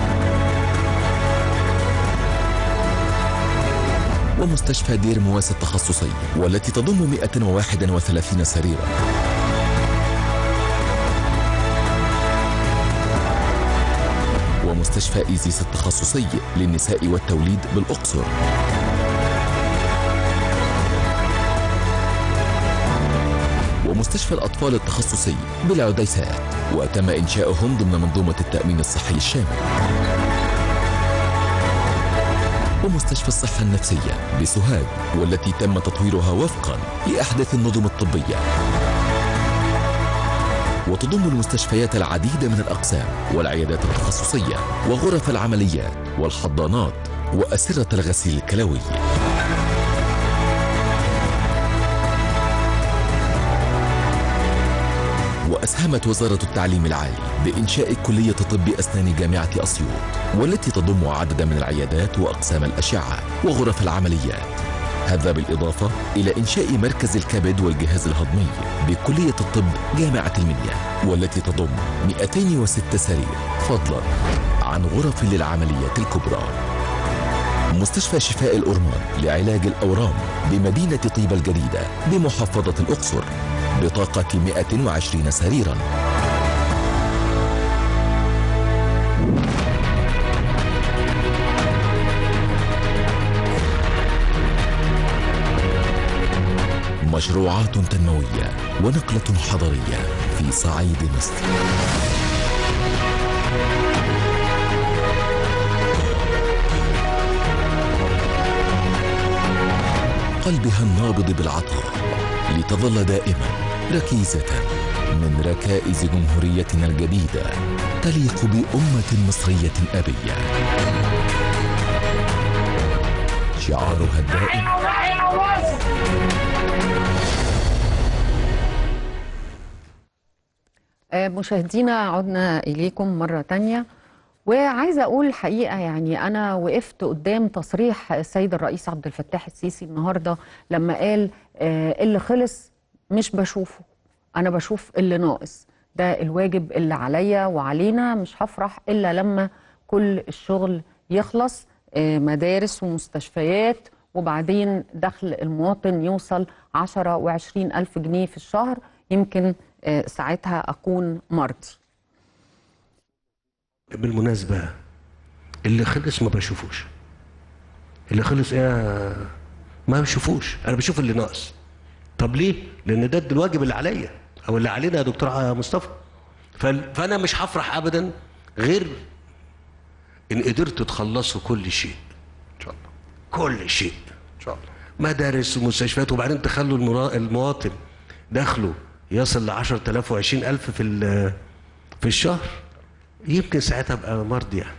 ومستشفى دير مواسى التخصصي والتي تضم 131 سريرا ومستشفى إيزيس التخصصي للنساء والتوليد بالأقصر ومستشفى الأطفال التخصصي بالعديسات وتم إنشاؤهم ضمن منظومة التأمين الصحي الشامل ومستشفى الصحة النفسية بسوهاج والتي تم تطويرها وفقا لأحدث النظم الطبية وتضم المستشفيات العديد من الأقسام والعيادات التخصصية وغرف العمليات والحضانات وأسرة الغسيل الكلوي وأسهمت وزارة التعليم العالي بإنشاء كلية طب أسنان جامعة أسيوط والتي تضم عددا من العيادات وأقسام الأشعة وغرف العمليات هذا بالإضافة إلى إنشاء مركز الكبد والجهاز الهضمي بكلية الطب جامعة المنيا والتي تضم 206 سرير فضلا عن غرف للعمليات الكبرى مستشفى شفاء الأورمان لعلاج الأورام بمدينة طيبة الجديدة بمحافظة الأقصر بطاقة 120 سريرا مشروعات تنموية ونقلة حضرية في صعيد مصر قلبها النابض بالعطاء لتظل دائما ركيزة من ركائز جمهوريتنا الجديدة تليق بأمة مصرية أبية شعارها الدائم آه، مشاهدينا عدنا إليكم مرة تانية وعايزة أقول الحقيقة يعني أنا وقفت قدام تصريح السيد الرئيس عبد الفتاح السيسي النهاردة لما قال آه، اللي خلص مش بشوفه أنا بشوف اللي ناقص ده الواجب اللي عليا وعلينا مش هفرح إلا لما كل الشغل يخلص آه، مدارس ومستشفيات وبعدين دخل المواطن يوصل 10 و20 ألف جنيه في الشهر يمكن آه، ساعتها أكون مرضي بالمناسبة اللي خلص ما بشوفوش اللي خلص ايه ما بشوفوش انا بشوف اللي ناقص طب ليه لان ده الواجب اللي عليا او اللي علينا يا دكتور مصطفى فال- فانا مش هفرح ابدا غير ان قدرتوا تخلصوا كل شيء ان شاء الله كل شيء ان شاء الله مدارس ومستشفيات وبعدين تخلوا المرا- المواطن دخله يصل ل 10000 و20000 في ال- في الشهر يمكن ساعتها ابقى مرضي يعني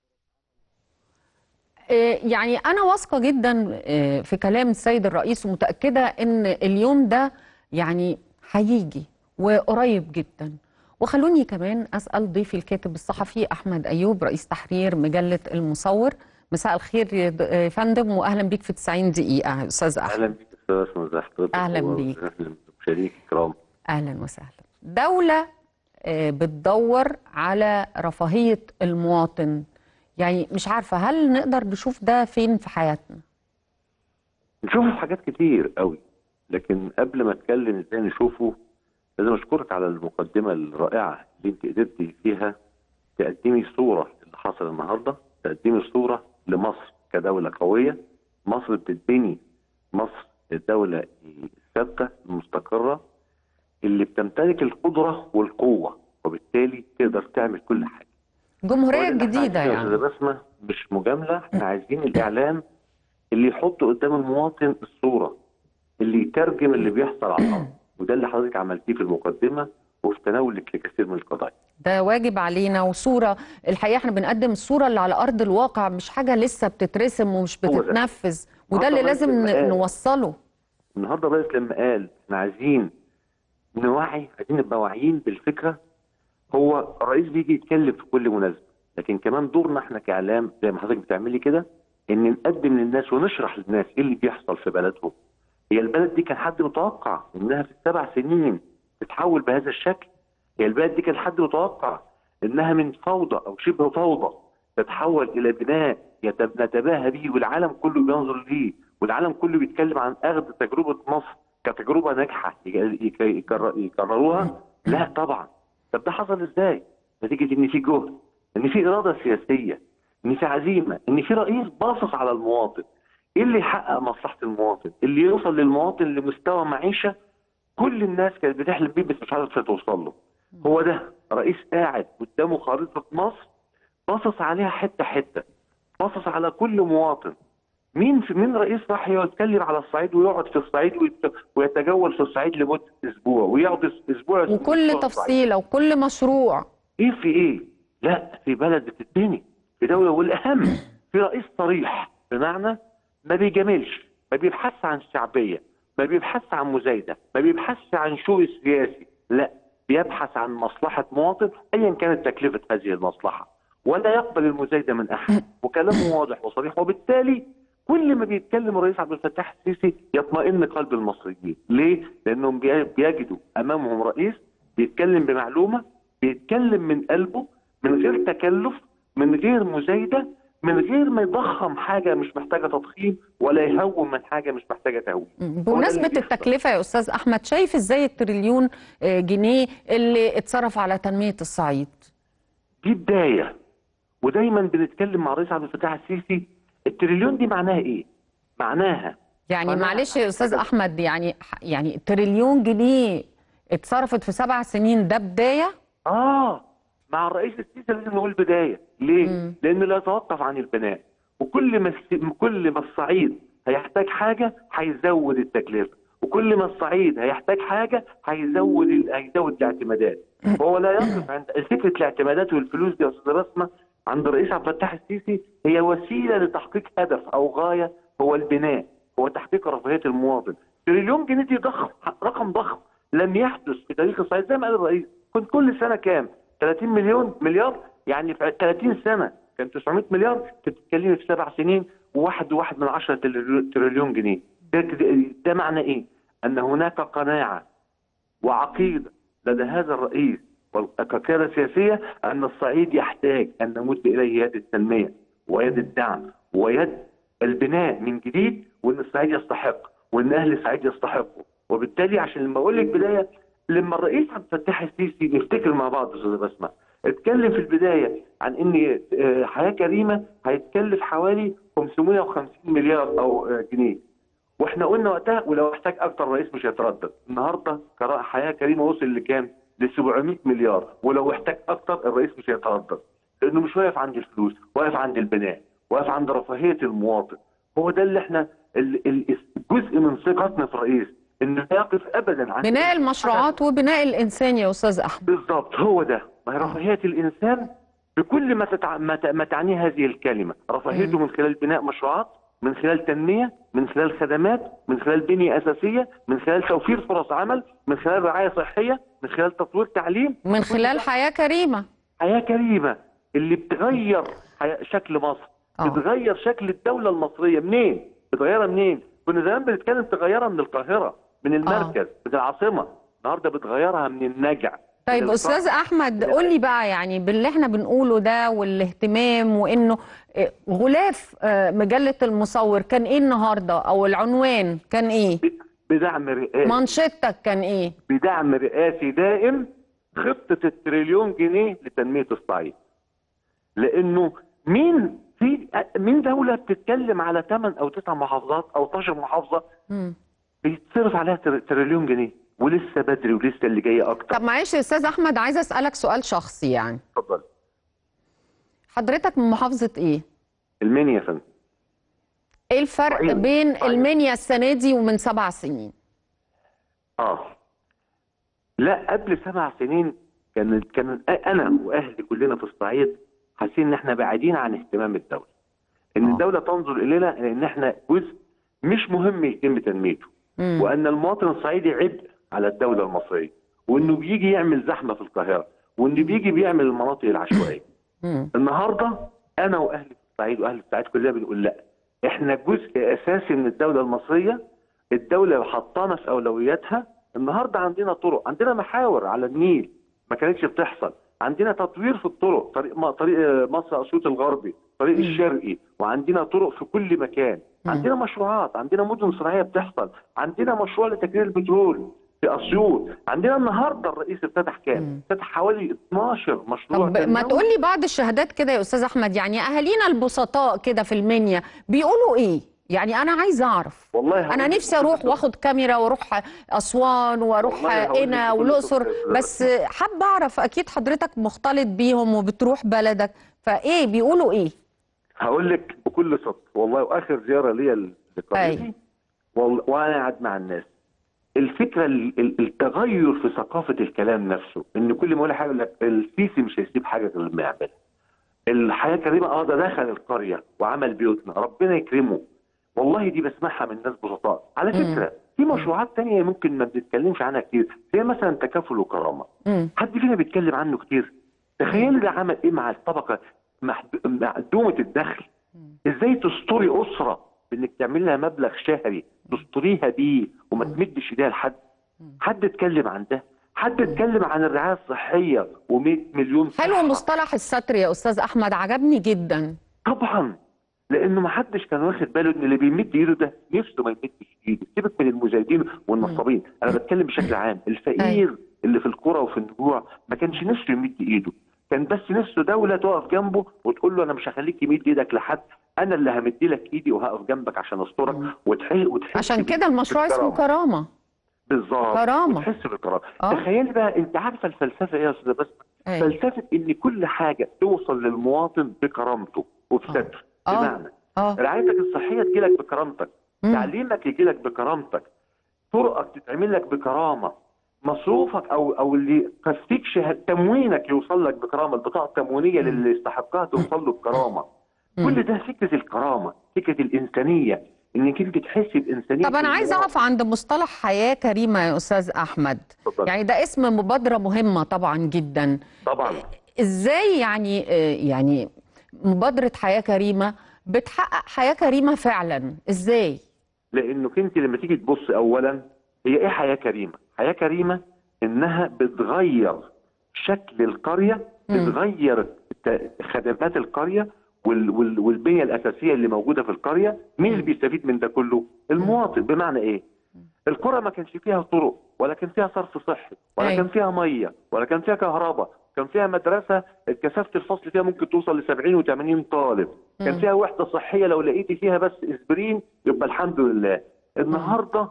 آه، يعني أنا واثقة جدا آه، في كلام السيد الرئيس ومتأكدة إن اليوم ده يعني هيجي وقريب جدا وخلوني كمان أسأل ضيفي الكاتب الصحفي أحمد أيوب رئيس تحرير مجلة المصور مساء الخير يا د- آه، فندم وأهلا بيك في 90 دقيقة أستاذ أحمد اهلا بيك استاذ اسمه ازي حضرتك أهلاً و- بيك. اهلا بشريك الكرام اهلا وسهلا دوله آه، بتدور على رفاهيه المواطن يعني مش عارفه هل نقدر نشوف ده فين في حياتنا نشوفه في حاجات كتير قوي لكن قبل ما اتكلم ازاي نشوفه لازم اشكرك على المقدمه الرائعه اللي انت قدرتي فيها تقدمي صوره اللي حصل النهارده تقدمي صوره لمصر كدوله قويه مصر بتتبني مصر الدوله الثابته المستقره اللي بتمتلك القدره والقوه وبالتالي تقدر تعمل كل حاجه جمهوريه هو ده اللي إحنا جديده عايزينه يا يعني استاذه بسمه مش مجامله احنا عايزين الاعلام اللي يحط قدام المواطن الصوره اللي يترجم اللي بيحصل على الارض وده اللي حضرتك عملتيه في المقدمه وفي تناولك لكثير من القضايا ده واجب علينا وصوره الحقيقه احنا بنقدم الصوره اللي على ارض الواقع مش حاجه لسه بتترسم ومش هو ده. بتتنفذ وده النهارده اللي الرئيس لازم لما ن- قال- نوصله النهارده الرئيس لما قال احنا عايزين نوعي عايزين نبقى واعيين بالفكره هو الرئيس بيجي يتكلم في كل مناسبه لكن كمان دورنا احنا كاعلام زي ما حضرتك بتعملي كده ان نقدم للناس ونشرح للناس ايه اللي بيحصل في بلدهم هي البلد دي كان حد متوقع انها في السبع سنين تتحول بهذا الشكل هي البلد دي كان حد متوقع انها من فوضى او شبه فوضى تتحول الى بناء يت- نتباهى به والعالم كله بينظر ليه والعالم كله بيتكلم عن اخذ تجربه مصر كتجربه ناجحه يك- يك- يكرر- يكرروها لا طبعا طب ده حصل ازاي؟ نتيجه ان في جهد ان في اراده سياسيه ان في عزيمه ان في رئيس باصص على المواطن ايه اللي يحقق مصلحه المواطن؟ اللي يوصل للمواطن لمستوى معيشه كل الناس كانت بتحلم بيه بس مش عارفه توصل له هو ده رئيس قاعد قدامه خريطه مصر باصص عليها حته حته باصص على كل مواطن مين في مين رئيس راح يتكلم على الصعيد ويقعد في الصعيد ويت- ويتجول في الصعيد لمده اسبوع ويقعد اسبوع وكل أسبوع في الصعيد. تفصيله وكل مشروع ايه في ايه؟ لا في بلد بتتبني في دوله والاهم في رئيس صريح بمعنى ما بيجاملش ما بيبحثش عن شعبيه ما بيبحثش عن مزايده ما بيبحثش عن شو سياسي لا بيبحث عن مصلحه مواطن ايا كانت تكلفه هذه المصلحه ولا يقبل المزايده من احد وكلامه واضح وصريح وبالتالي كل ما بيتكلم الرئيس عبد الفتاح السيسي يطمئن قلب المصريين ليه؟ لانهم بي- بيجدوا امامهم رئيس بيتكلم بمعلومه بيتكلم من قلبه من غير تكلف من غير مزايده من غير ما يضخم حاجه مش محتاجه تضخيم ولا يهون من حاجه مش محتاجه تهوين بمناسبة بيحصل. التكلفة يا أستاذ أحمد شايف إزاي التريليون آه، جنيه اللي اتصرف على تنمية الصعيد دي بدايه ودايما بنتكلم مع الرئيس عبد الفتاح السيسي التريليون دي معناها ايه؟ معناها يعني أنا- معلش يا أستاذ أحمد يعني يعني تريليون جنيه اتصرفت في سبع سنين ده بداية اه مع الرئيس السيسي لازم نقول بدايه ليه؟ مم. لانه لا يتوقف عن البناء وكل ما الس- كل ما الصعيد هيحتاج حاجه هيزود التكلفه وكل ما الصعيد هيحتاج حاجه هيزود ال- هيزود الاعتمادات وهو لا يقف عند فكره الاعتمادات والفلوس دي يا استاذ بسمه عند الرئيس عبد الفتاح السيسي هي وسيله لتحقيق هدف او غايه هو البناء هو تحقيق رفاهيه المواطن تريليون جنيه دي ضخم رقم ضخم لم يحدث في تاريخ الصعيد زي ما قال الرئيس كنت كل سنه كام 30 مليون مليار يعني في 30 سنه كان 900 مليار تتكلمي في سبع سنين وواحد وواحد من عشرة تريليون- تريليون جنيه ده, ده, ده معنى ايه ان هناك قناعه وعقيده لدى هذا الرئيس كقياده سياسيه ان الصعيد يحتاج ان نمد اليه يد التنميه ويد الدعم ويد البناء من جديد وان الصعيد يستحق وان اهل الصعيد يستحقوا وبالتالي عشان لما اقول لك بدايه لما الرئيس عبد الفتاح السيسي نفتكر مع بعض استاذ بسمه اتكلم في البدايه عن ان آه، حياه كريمه هيتكلف حوالي 550 مليار او آه، جنيه واحنا قلنا وقتها ولو احتاج اكتر الرئيس مش هيتردد النهارده كرا- حياه كريمه وصل لكام ل 700 مليار ولو احتاج اكتر الرئيس مش هيتردد لانه مش واقف عند الفلوس واقف عند البناء واقف عند رفاهيه المواطن هو ده اللي احنا ال- ال- جزء من ثقتنا في الرئيس انه لا يقف ابدا عند بناء المشروعات وبناء الانسان يا استاذ احمد بالضبط هو ده ما هي رفاهيه الانسان بكل ما تتع... ما, ت... ما تعنيه هذه الكلمه رفاهيته من خلال بناء مشروعات من خلال تنميه من خلال خدمات من خلال بنيه اساسيه من خلال توفير فرص عمل من خلال رعايه صحيه من خلال تطوير تعليم من خلال حياه كريمه حياه كريمه اللي بتغير حياة شكل مصر آه. بتغير شكل الدوله المصريه منين بتغيرها منين كنا زمان بنتكلم تغيرها من القاهره من المركز من العاصمه النهارده بتغيرها من النجع طيب من استاذ الصحراء. احمد قول لي بقى يعني باللي احنا بنقوله ده والاهتمام وانه إيه، غلاف آه، مجله المصور كان ايه النهارده او العنوان كان ايه بدعم رئاسي منشطتك كان ايه بدعم رئاسي دائم خطة التريليون جنيه لتنمية الصعيد لأنه مين في مين دولة بتتكلم على 8 أو 9 محافظات أو 12 محافظة مم. بيتصرف عليها تر- تريليون جنيه ولسه بدري ولسه اللي جاي أكتر طب معلش يا استاذ احمد عايز اسالك سؤال شخصي يعني اتفضل حضرتك من محافظه ايه المنيا يا فندم ايه الفرق صعيد. بين صعيد. المنيا السنه دي ومن سبع سنين اه لا قبل سبع سنين كان كان انا واهلي كلنا في الصعيد حاسين ان احنا بعيدين عن اهتمام الدوله ان آه. الدوله تنظر الينا لان احنا جزء مش مهم يتم تنميته مم. وان المواطن الصعيدي عبء على الدوله المصريه وانه بيجي يعمل زحمه في القاهره وانه بيجي بيعمل المناطق العشوائيه مم. النهارده انا واهلي في الصعيد واهل الصعيد كلنا بنقول لا احنا جزء اساسي من الدوله المصريه الدوله حطانا في اولوياتها النهارده عندنا طرق عندنا محاور على النيل ما كانتش بتحصل عندنا تطوير في الطرق طريق ما طريق آه، مصر اسيوط الغربي طريق الشرقي وعندنا طرق في كل مكان عندنا مشروعات عندنا مدن صناعيه بتحصل عندنا مشروع لتكرير البترول في اسيوط عندنا النهارده الرئيس افتتح كام افتتح حوالي 12 مشروع طب ما تنموي. تقول لي بعض الشهادات كده يا استاذ احمد يعني اهالينا البسطاء كده في المنيا بيقولوا ايه يعني انا عايزه اعرف والله انا هقول نفسي لك اروح بكل واخد كاميرا واروح اسوان واروح والله هقول لك قنا بكل والاقصر صدق. بس حابه اعرف اكيد حضرتك مختلط بيهم وبتروح بلدك فايه بيقولوا ايه هقول لك بكل صدق والله واخر زياره ليا أي. لقريتي وال- وانا قاعد مع الناس الفكره ال- ال- التغير في ثقافه الكلام نفسه ان كل ما اقول حاجه يقول لك السيسي مش هيسيب حاجه غير لما يعملها الحياه كريمه اه ده دخل القريه وعمل بيوتنا ربنا يكرمه والله دي بسمعها من ناس بسطاء على فكره في مشروعات تانية ممكن ما بنتكلمش عنها كتير زي مثلا تكافل وكرامه مم. حد فينا بيتكلم عنه كتير تخيل ده عمل ايه مع الطبقه محد- معدومه الدخل ازاي تستري اسره بانك تعمل لها مبلغ شهري تستريها بيه وما تمدش ايديها لحد حد اتكلم عن ده حد اتكلم عن الرعايه الصحيه و100 مليون حلو صحة. مصطلح الستر يا استاذ احمد عجبني جدا طبعا لانه ما حدش كان واخد باله ان اللي بيمد ايده ده نفسه ما يمدش ايده سيبك من المزايدين والنصابين انا بتكلم بشكل عام الفقير اللي في القرى وفي النجوع ما كانش نفسه يمد ايده كان بس نفسه دوله تقف جنبه وتقول له انا مش هخليك يمد ايدك لحد انا اللي همد لك ايدي وهقف جنبك عشان استرك وتحس وتحس عشان كده المشروع اسمه بالكرامة. كرامه بالظبط كرامة. وتحس بالكرامه آه. تخيلي بقى انت عارفه الفلسفه ايه يا استاذه بس أي. فلسفه ان كل حاجه توصل للمواطن بكرامته وبستر آه. بمعنى اه رعايتك الصحيه تجيلك بكرامتك مم. تعليمك يجيلك بكرامتك طرقك تتعمل لك بكرامه مصروفك او او اللي كفيك شهاد تموينك يوصل لك بكرامه البطاقه التموينيه للي يستحقها توصل له بكرامه كل ده فكره الكرامه فكره الانسانيه انك انت تحسي بانسانيه طب انا عايزه اقف عند مصطلح حياه كريمه يا استاذ احمد اتفضل. يعني ده اسم مبادره مهمه طبعا جدا طبعا ازاي يعني آه، يعني مبادره حياه كريمه بتحقق حياه كريمه فعلا ازاي لانك انت لما تيجي تبص اولا هي ايه حياه كريمه؟ حياه كريمه انها بتغير شكل القريه بتغير ت- خدمات القريه وال وال والبنيه الاساسيه اللي موجوده في القريه مين اللي بيستفيد من ده كله المواطن بمعنى ايه القرى ما كانش فيها طرق ولا كان فيها صرف صحي ولا أيوة. كان فيها ميه ولا كان فيها كهرباء كان فيها مدرسه كثافه الفصل فيها ممكن توصل ل 70 و80 طالب كان مم. فيها وحده صحيه لو لقيتي فيها بس اسبرين يبقى الحمد لله النهارده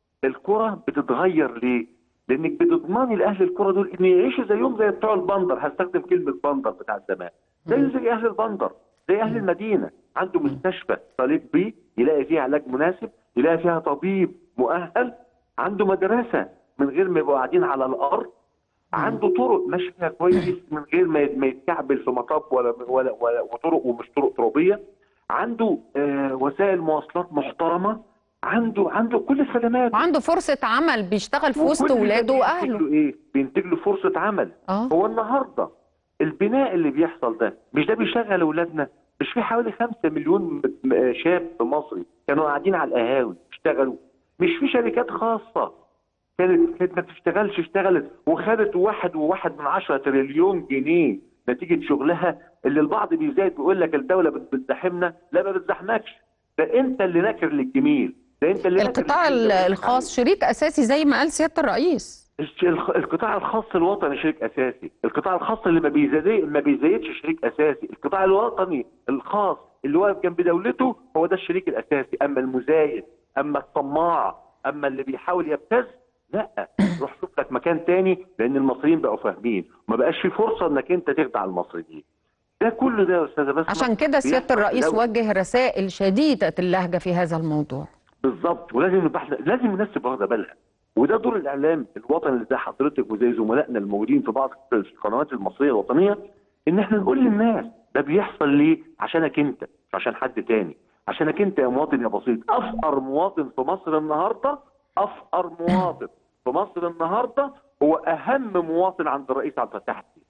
الكرة بتتغير ليه؟ لانك بتضمني لاهل الكرة دول ان يعيشوا زيهم زي بتوع البندر هستخدم كلمة بندر بتاع زمان زي زي اهل البندر زي اهل المدينة عنده مستشفى طالب بيه يلاقي فيها علاج مناسب يلاقي فيها طبيب مؤهل عنده مدرسة من غير ما يبقوا قاعدين على الارض عنده طرق ماشي فيها كويس من غير ما ما يتكعبل في مطب ولا ولا ولا وطرق ومش طرق ترابيه عنده آه وسائل مواصلات محترمه عنده عنده كل الخدمات وعنده فرصه عمل بيشتغل في وسط وكل ده ولاده بينتج واهله له ايه؟ بينتج له فرصه عمل اه هو النهارده البناء اللي بيحصل ده مش ده بيشغل اولادنا مش في حوالي 5 مليون م- م- شاب مصري كانوا قاعدين على القهاوي اشتغلوا مش في شركات خاصه كانت كانت ما بتشتغلش اشتغلت وخدت واحد وواحد من عشرة تريليون جنيه نتيجة شغلها اللي البعض بيزايد بيقول لك الدولة بت- بتزاحمنا لا ما بتزاحمكش ده انت اللي ناكر للجميل ده انت اللي ناكر القطاع للجميل. ال- الخاص شريك اساسي زي ما قال سياده الرئيس الش- الخ- القطاع الخاص الوطني شريك اساسي، القطاع الخاص اللي ما بيزايد ما بيزايدش شريك اساسي، القطاع الوطني الخاص اللي واقف جنب دولته هو ده الشريك الاساسي، اما المزايد، اما الطماع، اما اللي بيحاول يبتز لا روح شوف لك مكان تاني لان المصريين بقوا فاهمين، ما بقاش في فرصه انك انت تخدع المصريين. ده كله ده يا استاذه بسمه عشان كده سياده بيحصل الرئيس في الأول. وجه رسائل شديده اللهجه في هذا الموضوع بالظبط ولازم نبقى احنا لازم الناس تبقى واخده بالها وده دور الاعلام الوطني اللي زي حضرتك وزي زملائنا الموجودين في بعض القنوات المصريه الوطنيه ان احنا نقول للناس ده بيحصل ليه؟ عشانك انت مش عشان حد تاني عشانك انت يا مواطن يا بسيط افقر مواطن في مصر النهارده افقر مواطن في مصر النهارده هو اهم مواطن عند الرئيس عبد الفتاح السيسي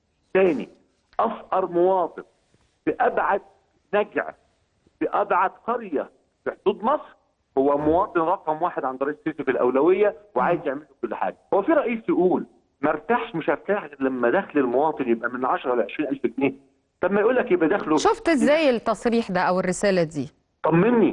تاني افقر مواطن في ابعد نجع في ابعد قريه في حدود مصر هو مواطن رقم واحد عند رئيس السيسي في الاولويه وعايز يعمل له كل حاجه هو في رئيس يقول ما ارتاحش مش هرتاح غير لما دخل المواطن يبقى من 10 ل 20 الف جنيه طب ما يقول لك يبقى دخله شفت ازاي التصريح ده او الرساله دي طمني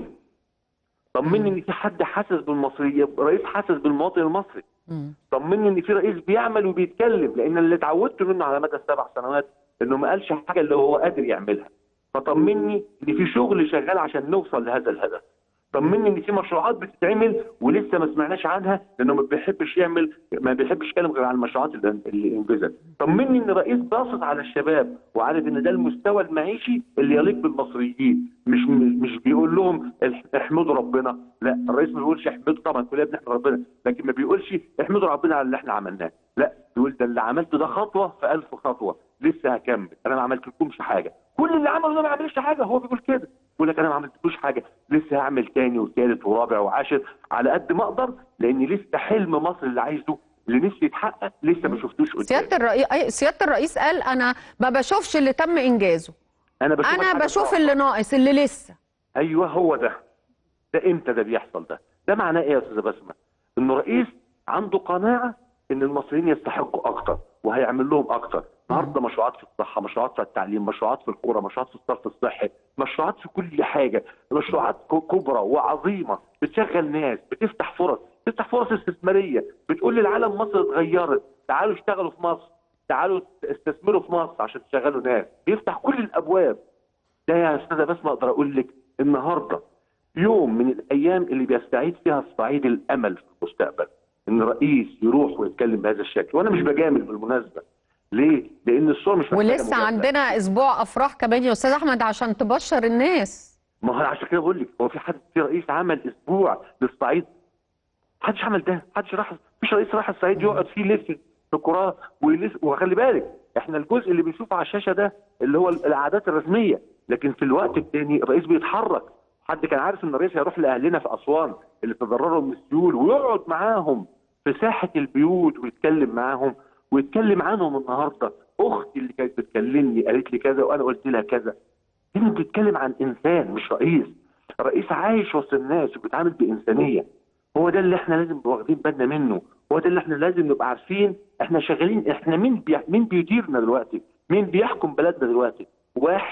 طمني ان في حد حاسس بالمصريه رئيس حاسس بالمواطن المصري مم. طمني ان في رئيس بيعمل وبيتكلم لان اللي اتعودت منه على مدى السبع سنوات انه ما قالش حاجه اللي هو قادر يعملها فطمني ان في شغل شغال عشان نوصل لهذا الهدف طمني ان في مشروعات بتتعمل ولسه ما سمعناش عنها لانه ما بيحبش يعمل ما بيحبش يتكلم غير عن المشروعات اللي اللي انجزت طمني ان رئيس باصص على الشباب وعارف ان ده المستوى المعيشي اللي يليق بالمصريين مش مش بيقول لهم احمدوا ربنا لا الرئيس ما بيقولش احمدوا طبعا كلنا بنحمد ربنا لكن ما بيقولش احمدوا ربنا على اللي احنا عملناه لا بيقول ده اللي عملته ده خطوه في ألف خطوه لسه هكمل انا ما عملتلكمش حاجه كل اللي عمله ده ما عملش حاجه هو بيقول كده يقول لك انا ما عملتلوش حاجه لسه هعمل تاني وثالث ورابع وعاشر على قد ما اقدر لان لسه حلم مصر اللي عايزه اللي نفسي يتحقق لسه ما شفتوش قدام سياده الرئيس أي- سياده الرئيس قال انا ما بشوفش اللي تم انجازه انا بشوف انا الحاجة بشوف صعبة. اللي ناقص اللي لسه ايوه هو ده ده امتى ده بيحصل ده ده معناه ايه يا استاذه بسمه انه رئيس عنده قناعه ان المصريين يستحقوا اكتر وهيعمل لهم اكتر النهارده مشروعات في الصحه مشروعات في التعليم مشروعات في الكوره مشروعات في الصرف الصحي مشروعات في كل حاجه مشروعات ك- كبرى وعظيمه بتشغل ناس بتفتح فرص بتفتح فرص استثماريه بتقول للعالم مصر اتغيرت تعالوا اشتغلوا في مصر تعالوا استثمروا في مصر عشان تشغلوا ناس بيفتح كل الابواب ده يا استاذه بسمه اقدر اقول لك النهارده يوم من الايام اللي بيستعيد فيها الصعيد الامل في المستقبل ان رئيس يروح ويتكلم بهذا الشكل وانا مش بجامل بالمناسبه ليه؟ لان الصوره مش محتاجة ولسه مجاملة. عندنا اسبوع افراح كمان يا استاذ احمد عشان تبشر الناس ما هو عشان كده بقول لك هو في حد في رئيس عمل اسبوع للصعيد محدش عمل ده محدش راح مفيش رئيس راح الصعيد يقعد فيه يلف في القرى ويلف وخلي بالك احنا الجزء اللي بنشوفه على الشاشه ده اللي هو العادات الرسميه لكن في الوقت الثاني الرئيس بيتحرك حد كان عارف ان الرئيس هيروح لاهلنا في اسوان اللي تضرروا من السيول ويقعد معاهم في ساحه البيوت ويتكلم معاهم ويتكلم عنهم النهارده اختي اللي كانت بتكلمني قالت لي كذا وانا قلت لها كذا هنا بتتكلم عن انسان مش رئيس رئيس عايش وسط الناس وبيتعامل بانسانيه هو ده اللي احنا لازم نبقى واخدين بالنا منه هو ده اللي احنا لازم نبقى عارفين احنا شغالين احنا مين بي... مين بيديرنا دلوقتي مين بيحكم بلدنا دلوقتي واحد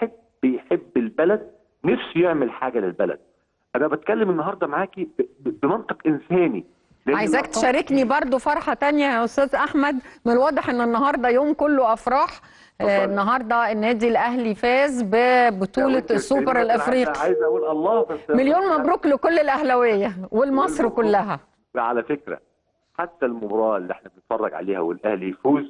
بيحب البلد نفسه يعمل حاجه للبلد انا بتكلم النهارده معاكي ب- ب- بمنطق انساني لأن عايزاك الأرقام- تشاركني برضو فرحة تانية يا أستاذ أحمد من الواضح إن النهاردة يوم كله أفراح آه، اتفضل. النهاردة النادي الأهلي فاز ببطولة وأنت السوبر بتقولي مثلاً الأفريقي عايز- عايز اقول الله بس مليون مبروك لكل الأهلاوية والمصر مبروك. كلها على فكره حتى المباراه اللي احنا بنتفرج عليها والاهلي يفوز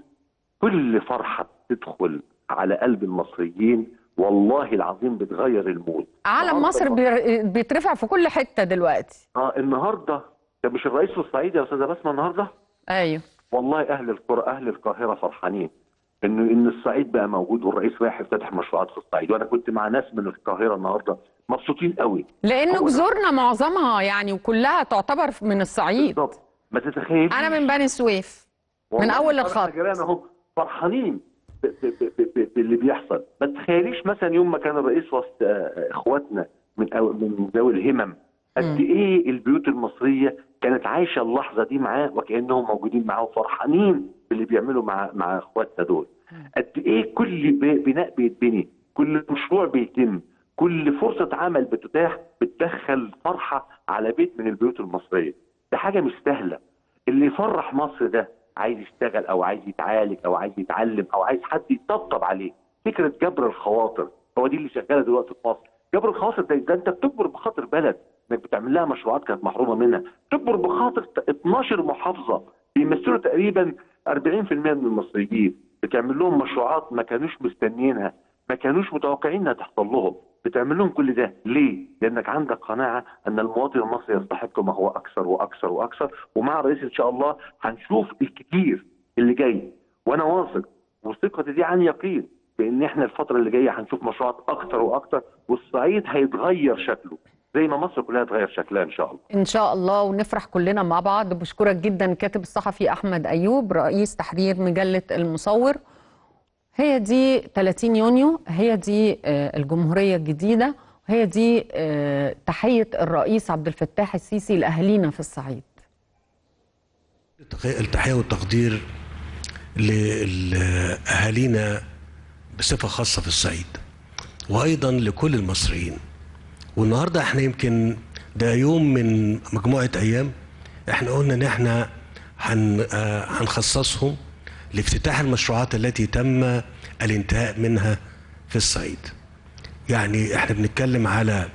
كل فرحه بتدخل على قلب المصريين والله العظيم بتغير المود علم النهاردة مصر بي- بيترفع في كل حتة دلوقتي اه النهارده ده مش الرئيس في الصعيد يا استاذه بسمه النهارده أيوه والله اهل القرى اهل القاهره فرحانين ان ان الصعيد بقى موجود والرئيس رايح يفتتح مشروعات في الصعيد وانا كنت مع ناس من القاهره النهارده مبسوطين قوي لأنه هو ده. جذورنا معظمها يعني وكلها تعتبر من الصعيد بالظبط ما تتخيل أنا من بني سويف من أول الخط. جيران اهو فرحانين ب- ب- ب- ب- باللي بيحصل ما تتخيليش مثلا يوم ما كان الرئيس وسط آه، اخواتنا من أو- من ذوي الهمم قد مم. ايه البيوت المصريه كانت عايشه اللحظه دي معاه وكانهم موجودين معاه وفرحانين باللي بيعملوا مع مع اخواتنا دول قد ايه كل ب- بناء بيتبني كل مشروع بيتم كل فرصه عمل بتتاح بتدخل فرحه على بيت من البيوت المصريه ده حاجه مش سهله اللي يفرح مصر ده عايز يشتغل او عايز يتعالج او عايز يتعلم او عايز حد يطبطب عليه فكره جبر الخواطر هو دي اللي شغاله دلوقتي في مصر جبر الخواطر ده, ده انت بتجبر بخاطر بلد انك بتعمل لها مشروعات كانت محرومه منها تجبر بخاطر 12 محافظه بيمثلوا تقريبا 40% من المصريين بتعمل لهم مشروعات ما كانوش مستنيينها ما كانوش متوقعين انها تحصل لهم بتعمل لهم كل ده ليه؟ لانك عندك قناعه ان المواطن المصري يستحق ما هو اكثر واكثر واكثر ومع الرئيس ان شاء الله هنشوف الكتير اللي جاي وانا واثق وثقتي دي عن يقين بان احنا الفتره اللي جايه هنشوف مشروعات اكثر واكثر والصعيد هيتغير شكله زي ما مصر كلها هتغير شكلها ان شاء الله ان شاء الله ونفرح كلنا مع بعض بشكرك جدا كاتب الصحفي احمد ايوب رئيس تحرير مجله المصور هي دي 30 يونيو هي دي آه، الجمهوريه الجديده هي دي آه، تحيه الرئيس عبد الفتاح السيسي لاهالينا في الصعيد التحية والتقدير لأهالينا بصفة خاصة في الصعيد وأيضا لكل المصريين والنهاردة احنا يمكن ده يوم من مجموعة أيام احنا قلنا إن احنا هن آه، هنخصصهم لافتتاح المشروعات التي تم الانتهاء منها في الصعيد يعني احنا بنتكلم على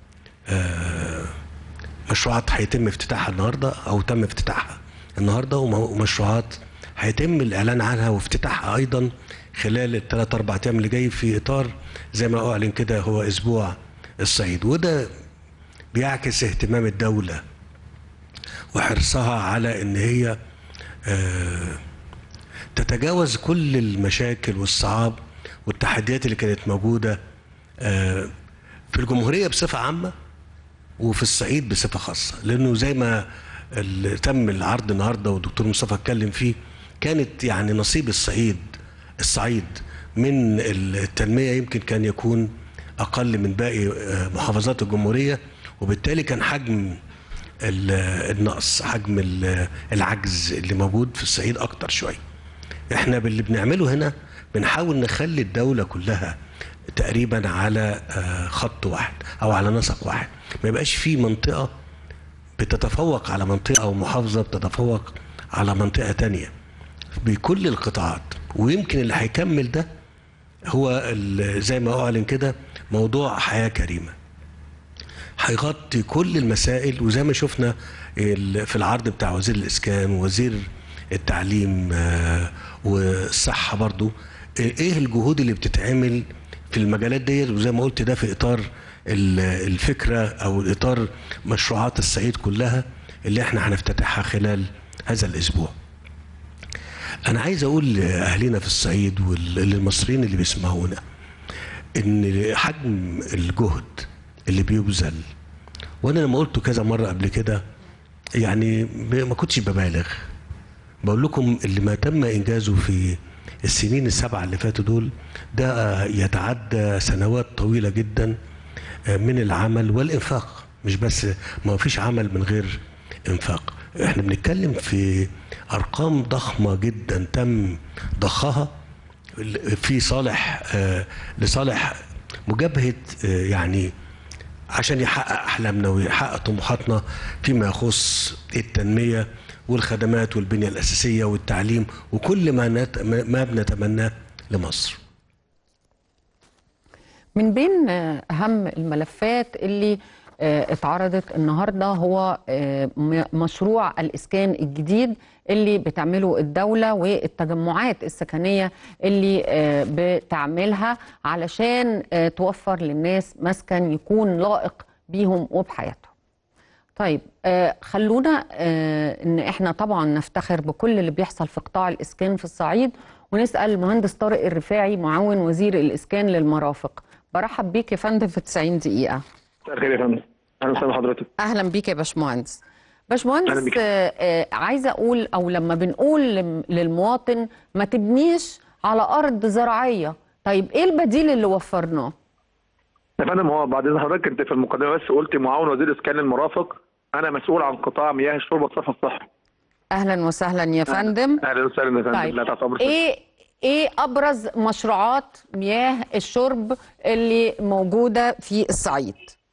مشروعات هيتم افتتاحها النهارده او تم افتتاحها النهارده وم- ومشروعات هيتم الاعلان عنها وافتتاحها ايضا خلال الثلاث اربع ايام اللي جاي في اطار زي ما اعلن كده هو اسبوع الصعيد وده بيعكس اهتمام الدوله وحرصها على ان هي آه، تتجاوز كل المشاكل والصعاب والتحديات اللي كانت موجوده آه، في الجمهوريه بصفه عامه وفي الصعيد بصفه خاصه لانه زي ما ال- تم العرض النهارده والدكتور مصطفى اتكلم فيه كانت يعني نصيب الصعيد الصعيد من التنميه يمكن كان يكون اقل من باقي آه، محافظات الجمهوريه وبالتالي كان حجم ال- النقص حجم ال- العجز اللي موجود في الصعيد اكتر شويه احنا باللي بنعمله هنا بنحاول نخلي الدولة كلها تقريبا على آه، خط واحد او على نسق واحد ما يبقاش في منطقة بتتفوق على منطقة او محافظة بتتفوق على منطقة تانية بكل القطاعات ويمكن اللي هيكمل ده هو ال- زي ما اعلن كده موضوع حياة كريمة هيغطي كل المسائل وزي ما شفنا ال- في العرض بتاع وزير الاسكان ووزير التعليم آه، والصحه برضو آه، ايه الجهود اللي بتتعمل في المجالات ديت وزي ما قلت ده في اطار ال- الفكره او اطار مشروعات الصعيد كلها اللي احنا هنفتتحها خلال هذا الاسبوع. انا عايز اقول لاهلنا في الصعيد وللمصريين اللي بيسمعونا ان حجم الجهد اللي بيبذل وانا لما قلته كذا مره قبل كده يعني ب- ما كنتش ببالغ بقول لكم اللي ما تم انجازه في السنين السبعه اللي فاتوا دول ده يتعدى سنوات طويله جدا من العمل والانفاق مش بس ما فيش عمل من غير انفاق احنا بنتكلم في ارقام ضخمه جدا تم ضخها في صالح آه، لصالح مجابهه آه، يعني عشان يحقق احلامنا ويحقق طموحاتنا فيما يخص التنميه والخدمات والبنيه الاساسيه والتعليم وكل ما نت... ما بنتمناه لمصر. من بين آه، أهم الملفات اللي آه، اتعرضت النهارده هو آه، م- مشروع الإسكان الجديد اللي بتعمله الدولة والتجمعات السكنية اللي آه، بتعملها علشان آه، توفر للناس مسكن يكون لائق بيهم وبحياتهم. طيب آه خلونا آه ان احنا طبعا نفتخر بكل اللي بيحصل في قطاع الاسكان في الصعيد ونسال المهندس طارق الرفاعي معاون وزير الاسكان للمرافق برحب بيك يا فندم في 90 دقيقه مساء الخير يا فندم اهلا وسهلا بحضرتك اهلا بيك يا باشمهندس أهلا باشمهندس بيك. آه آه عايزه اقول او لما بنقول لم- للمواطن ما تبنيش على ارض زراعيه طيب ايه البديل اللي وفرناه يا فندم هو بعد اذن حضرتك انت في المقدمه بس قلت معاون وزير اسكان المرافق انا مسؤول عن قطاع مياه الشرب والصرف الصحي اهلا وسهلا يا فندم اهلا وسهلا يا فندم طيب لا تحت امرك ايه ايه ابرز مشروعات مياه الشرب اللي موجوده في الصعيد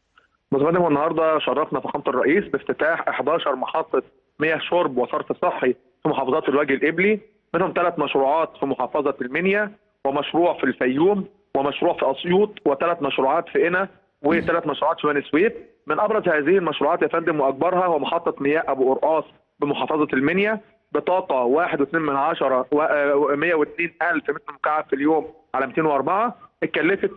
بص يا فندم هو النهارده شرفنا فخامه الرئيس بافتتاح 11 محطه مياه شرب وصرف صحي في محافظات الوجه القبلي منهم ثلاث مشروعات في محافظه المنيا ومشروع في الفيوم ومشروع في اسيوط وثلاث مشروعات في قنا وثلاث مشروعات في بني سويف من ابرز هذه المشروعات يا فندم واكبرها هو محطه مياه ابو قرقاص بمحافظه المنيا بطاقه 1.2 من عشرة و 102 الف متر مكعب في اليوم على 204 اتكلفت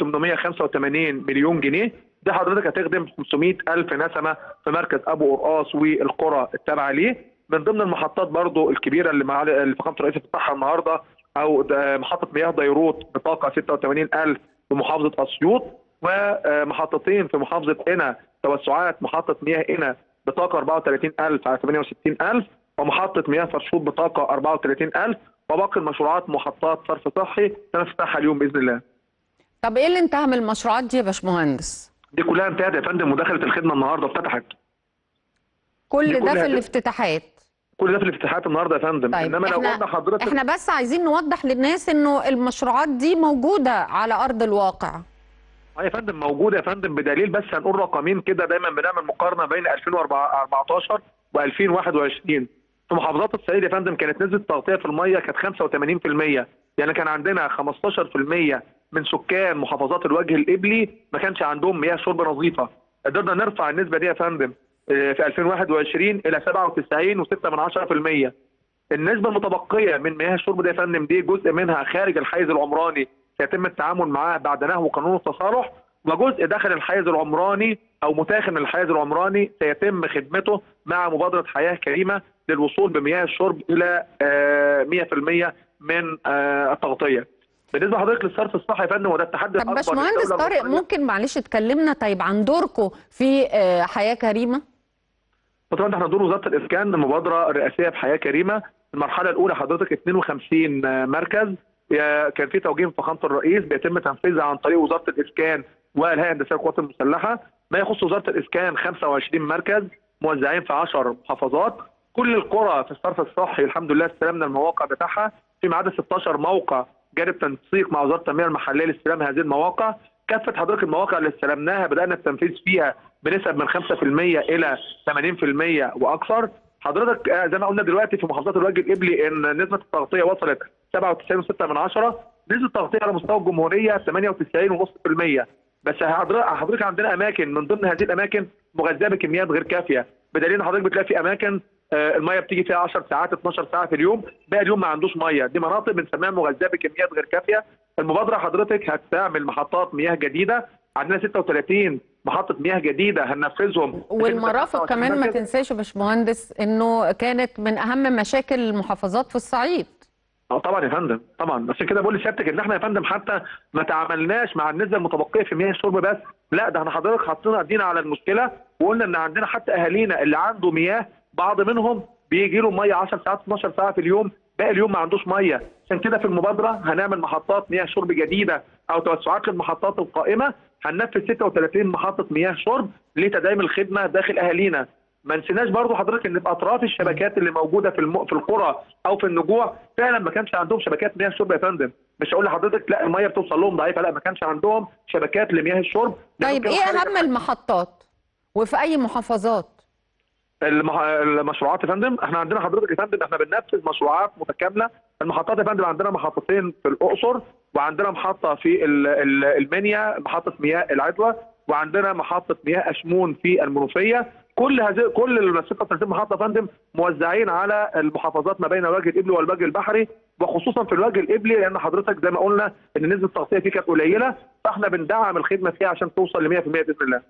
885 مليون جنيه دي حضرتك هتخدم 500 الف نسمه في مركز ابو قرقاص والقرى التابعه ليه من ضمن المحطات برضو الكبيره اللي مع اللي فخامه الرئيس افتتحها النهارده او ده محطه مياه ديروت بطاقه 86000 في محافظه اسيوط ومحطتين في محافظه قنا توسعات محطه مياه قنا بطاقه 34000 على 68000 ومحطه مياه فرشوط بطاقه 34000 وباقي المشروعات محطات صرف صحي سنفتحها اليوم باذن الله. طب ايه اللي انتهى من المشروعات دي يا باشمهندس دي كلها انتهت يا فندم ودخلت الخدمه النهارده افتتحت. كل دي ده كلها في دي- الافتتاحات كل ده في الافتتاحات النهارده يا فندم طيب انما لو قلنا احنا حضرتك احنا بس عايزين نوضح للناس انه المشروعات دي موجوده على ارض الواقع اه يا فندم موجود يا فندم بدليل بس هنقول رقمين كده دايما بنعمل مقارنه بين 2014 و2021 في محافظات الصعيد يا فندم كانت نسبه التغطيه في الميه كانت 85% يعني كان عندنا 15% من سكان محافظات الوجه القبلي ما كانش عندهم مياه شرب نظيفه قدرنا نرفع النسبه دي يا فندم آه، في 2021 الى 97.6% النسبة المتبقية من مياه الشرب دي يا فندم دي جزء منها خارج الحيز العمراني سيتم التعامل معاه بعد نهو قانون التصالح وجزء داخل الحيز العمراني او متاخم من الحيز العمراني سيتم خدمته مع مبادرة حياة كريمة للوصول بمياه الشرب الى آه، 100% من آه، التغطية. بالنسبة لحضرتك للصرف الصحي يا فندم وده التحدي طب الأكبر باشمهندس للدولة طارق المصرية. ممكن معلش تكلمنا طيب عن دوركم في آه، حياه كريمه طبعا احنا دور وزاره الاسكان مبادره رئاسيه في حياه كريمه المرحله الاولى حضرتك 52 مركز يا- كان في توجيه من فخامه الرئيس بيتم تنفيذها عن طريق وزاره الاسكان والهيئه الهندسيه للقوات المسلحه ما يخص وزاره الاسكان 25 مركز موزعين في 10 محافظات كل القرى في الصرف الصحي الحمد لله استلمنا المواقع بتاعها في عدد 16 موقع جانب تنسيق مع وزاره التنميه المحليه لاستلام هذه المواقع كافه حضرتك المواقع اللي استلمناها بدانا التنفيذ فيها بنسب من 5% الى 80% واكثر حضرتك آه، زي ما قلنا دلوقتي في محافظات الوجه القبلي ان نسبه التغطيه وصلت 97.6 من عشرة نسبه التغطيه على مستوى الجمهوريه 98.5% بس حضرتك حضرتك عندنا اماكن من ضمن هذه الاماكن مغذاه بكميات غير كافيه بدليل ان حضرتك بتلاقي في اماكن آه، الميه بتيجي فيها 10 ساعات 12 ساعه في اليوم باقي اليوم ما عندوش ميه دي مناطق بنسميها مغذاه بكميات غير كافيه المبادره حضرتك هتعمل محطات مياه جديده عندنا 36 محطه مياه جديده هننفذهم والمرافق كمان ما مركز. تنساش يا باشمهندس انه كانت من اهم مشاكل المحافظات في الصعيد اه طبعا يا فندم طبعا عشان كده بقول لسيادتك ان احنا يا فندم حتى ما تعاملناش مع النسبه المتبقيه في مياه الشرب بس لا ده احنا حضرتك حطينا ايدينا على المشكله وقلنا ان عندنا حتى اهالينا اللي عنده مياه بعض منهم بيجي له ميه 10 ساعات 12 ساعه في اليوم باقي اليوم ما عندوش ميه عشان كده في المبادره هنعمل محطات مياه شرب جديده او توسعات للمحطات القائمه هننفذ 36 محطه مياه شرب لتدعيم الخدمه داخل اهالينا ما نسيناش برضو حضرتك ان في اطراف الشبكات اللي موجوده في الم... في القرى او في النجوع فعلا ما كانش عندهم شبكات مياه شرب يا فندم مش هقول لحضرتك لا الميه بتوصل لهم ضعيفه لا ما كانش عندهم شبكات لمياه الشرب لأنهم طيب كانوا ايه خارج اهم المحطات وفي اي محافظات المح... المشروعات يا فندم احنا عندنا حضرتك يا فندم احنا بننفذ مشروعات متكامله المحطات يا فندم عندنا محطتين في الاقصر وعندنا محطه في ال- ال- المنيا محطه مياه العدوى وعندنا محطه مياه اشمون في المنوفيه كل هذه كل ال 36 محطه يا فندم موزعين على المحافظات ما بين الوجه الابلي والوجه البحري وخصوصا في الوجه الابلي لان حضرتك زي ما قلنا ان نسبه التغطيه فيه كانت قليله فاحنا بندعم الخدمه فيها عشان توصل ل 100% باذن الله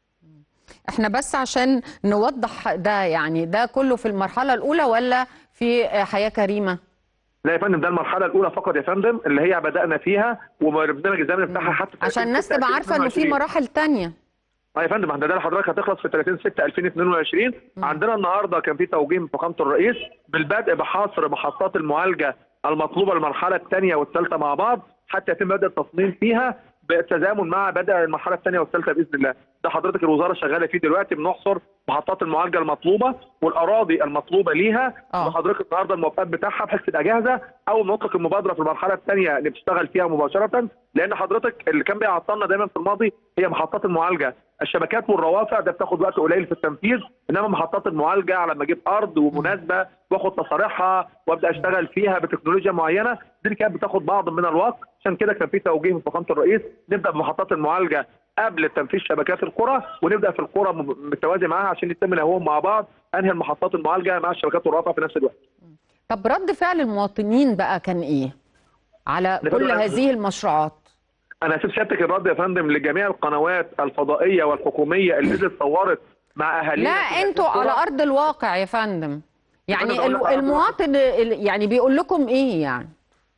احنا بس عشان نوضح ده يعني ده كله في المرحله الاولى ولا في حياه كريمه لا يا فندم ده المرحله الاولى فقط يا فندم اللي هي بدانا فيها وبرنامج الزمن بتاعها حتى عشان الناس تبقى عارفه انه في 2022. مراحل تانية اه يا فندم احنا ده حضرتك هتخلص في 30 6 2022 عندنا النهارده كان في توجيه من فخامه الرئيس بالبدء بحصر محطات المعالجه المطلوبه للمرحله الثانيه والثالثه مع بعض حتى يتم بدء التصميم فيها بالتزامن مع بدء المرحله الثانيه والثالثه باذن الله ده حضرتك الوزاره شغاله فيه دلوقتي بنحصر محطات المعالجه المطلوبه والاراضي المطلوبه ليها آه. وحضرتك النهارده الموافقات بتاعها بحيث تبقى جاهزه او نطلق المبادره في المرحله الثانيه اللي بتشتغل فيها مباشره لان حضرتك اللي كان بيعطلنا دايما في الماضي هي محطات المعالجه الشبكات والروافع ده بتاخد وقت قليل في التنفيذ انما محطات المعالجه على ما اجيب ارض ومناسبه واخد تصاريحها وابدا اشتغل فيها بتكنولوجيا معينه دي اللي كانت بتاخد بعض من الوقت عشان كده كان في توجيه من فخامه الرئيس نبدا بمحطات المعالجه قبل تنفيذ شبكات القرى ونبدا في القرى م- متوازي معاها عشان يتم نهوهم مع بعض انهي المحطات المعالجه مع الشبكات والروافع في نفس الوقت طب رد فعل المواطنين بقى كان ايه على ده كل بقى- هذه المشروعات انا هسيب سيادتك الرد يا فندم لجميع القنوات الفضائيه والحكوميه اللي نزلت صورت مع اهالينا لا في انتوا القرى. على ارض الواقع يا فندم يعني فندم، أقول لك ال- على أرض المواطن ال- يعني بيقول لكم ايه يعني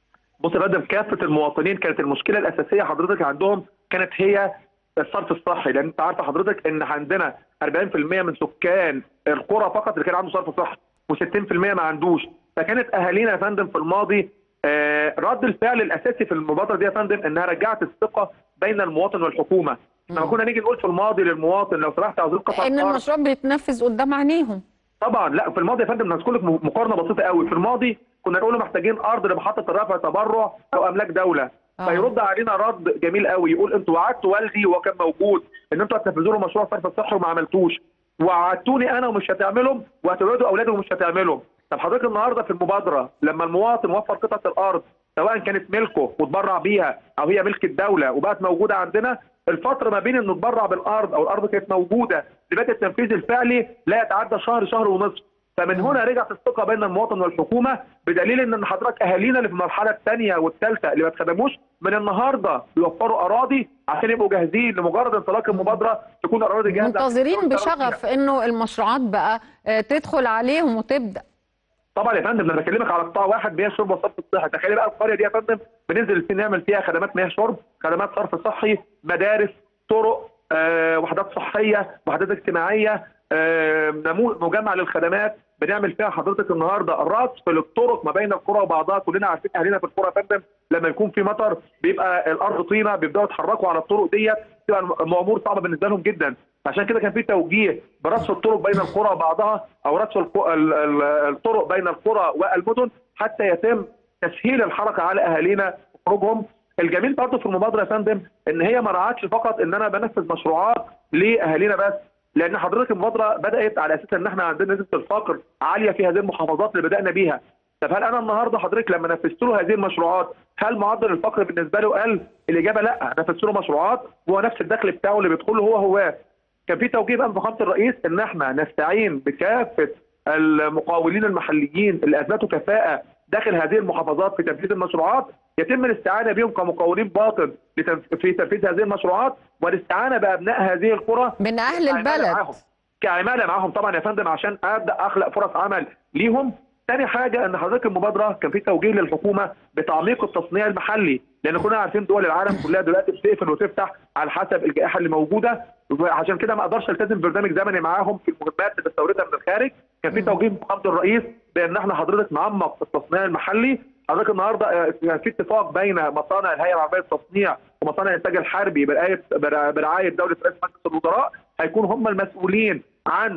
بص يا فندم كافه المواطنين كانت المشكله الاساسيه حضرتك عندهم كانت هي الصرف الصحي لان انت عارفه حضرتك ان عندنا 40% من سكان القرى فقط اللي كان عنده صرف صحي و60% ما عندوش فكانت اهالينا يا فندم في الماضي آه، رد الفعل الاساسي في المبادره دي يا فندم انها رجعت الثقه بين المواطن والحكومه لما كنا نيجي نقول في الماضي للمواطن لو سمحت عاوزين قطعه ان أرض، المشروع بيتنفذ قدام عينيهم طبعا لا في الماضي يا فندم هذكر لك مقارنه بسيطه قوي في الماضي كنا نقول له محتاجين ارض لمحطه الرفع تبرع او املاك دوله آه. فيرد علينا رد جميل قوي يقول انتوا وعدتوا والدي وهو كان موجود ان انتوا هتنفذوا له مشروع صرف الصحي وما عملتوش وعدتوني انا ومش هتعملهم وهتوعدوا اولادي ومش هتعملهم طب حضرتك النهارده في المبادره لما المواطن وفر قطعه الارض سواء كانت ملكه وتبرع بيها او هي ملك الدوله وبقت موجوده عندنا الفتره ما بين انه تبرع بالارض او الارض كانت موجوده لبدء التنفيذ الفعلي لا يتعدى شهر شهر ونصف فمن هنا رجعت الثقه بين المواطن والحكومه بدليل ان حضرتك اهالينا اللي في المرحله الثانيه والثالثه اللي ما اتخدموش من النهارده بيوفروا اراضي عشان يبقوا جاهزين لمجرد انطلاق المبادره تكون الاراضي جاهزه منتظرين بشغف انه المشروعات بقى آه، تدخل عليهم وتبدا طبعا يا فندم انا بكلمك على قطاع واحد مياه شرب وصرف الصحي تخيلي بقى القريه دي يا فندم بننزل فيه نعمل فيها خدمات مياه شرب خدمات صرف صحي مدارس طرق آه، وحدات صحيه وحدات اجتماعيه آه، نمو- مجمع للخدمات بنعمل فيها حضرتك النهارده رصف للطرق ما بين القرى وبعضها كلنا عارفين اهالينا في القرى يا فندم لما يكون في مطر بيبقى الارض طينه بيبداوا يتحركوا على الطرق ديت بتبقى الامور صعبه بالنسبه لهم جدا عشان كده كان في توجيه برصف الطرق بين القرى وبعضها او رصف الق- ال- ال- الطرق بين القرى والمدن حتى يتم تسهيل الحركه على اهالينا وخروجهم الجميل برضه في المبادره يا فندم ان هي ما رعتش فقط ان انا بنفذ مشروعات لاهالينا بس لان حضرتك المبادره بدات على اساس ان احنا عندنا نسبه الفقر عاليه في هذه المحافظات اللي بدانا بيها طب هل انا النهارده حضرتك لما نفذت له هذه المشروعات هل معدل الفقر بالنسبه له قل؟ الاجابه لا نفذت له مشروعات وهو نفس الدخل بتاعه اللي بيدخل له هو هو كان في توجيه بقى من فخامه الرئيس ان احنا نستعين بكافه المقاولين المحليين اللي اثبتوا كفاءه داخل هذه المحافظات في تنفيذ المشروعات يتم الاستعانه بهم كمقاولين باطن لتنف- في تنفيذ هذه المشروعات والاستعانه بابناء هذه القرى من اهل كعمالة البلد معاهم. كعماله معاهم طبعا يا فندم عشان ابدا اخلق فرص عمل ليهم تاني حاجه ان حضرتك المبادره كان في توجيه للحكومه بتعميق التصنيع المحلي لان كنا عارفين دول العالم كلها دلوقتي بتقفل وتفتح على حسب الجائحه اللي موجوده وعشان كده ما اقدرش التزم برنامج زمني معاهم في المهمات اللي بستوردها من الخارج كان في توجيه من فخامه الرئيس بان احنا حضرتك نعمق التصنيع المحلي حضرتك النهارده آه، كان في اتفاق بين مصانع الهيئه العربيه للتصنيع ومصانع الانتاج الحربي برعايه برعايه دوله رئيس مجلس الوزراء هيكون هم المسؤولين عن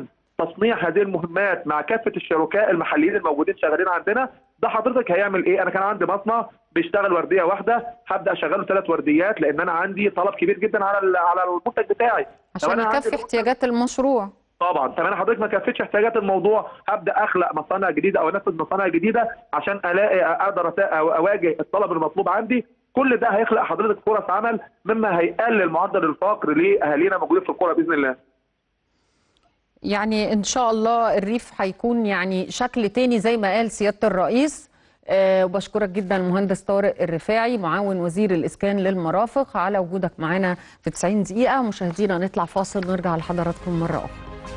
تصنيع هذه المهمات مع كافه الشركاء المحليين الموجودين شغالين عندنا ده حضرتك هيعمل ايه؟ انا كان عندي مصنع بيشتغل ورديه واحده هبدا اشغله ثلاث ورديات لان انا عندي طلب كبير جدا على ال- على المنتج بتاعي عشان لو أنا عندي يكفي المنتج- احتياجات المشروع طبعا طب انا حضرتك ما كفتش احتياجات الموضوع هبدا اخلق مصانع جديده او انفذ مصانع جديده عشان الاقي اقدر أتا- أو اواجه الطلب المطلوب عندي كل ده هيخلق حضرتك فرص عمل مما هيقلل معدل الفقر لاهالينا موجودين في القرى باذن الله يعني ان شاء الله الريف هيكون يعني شكل تاني زي ما قال سياده الرئيس أه وبشكرك جدا المهندس طارق الرفاعي معاون وزير الاسكان للمرافق على وجودك معانا في 90 دقيقه مشاهدينا نطلع فاصل ونرجع لحضراتكم مره اخرى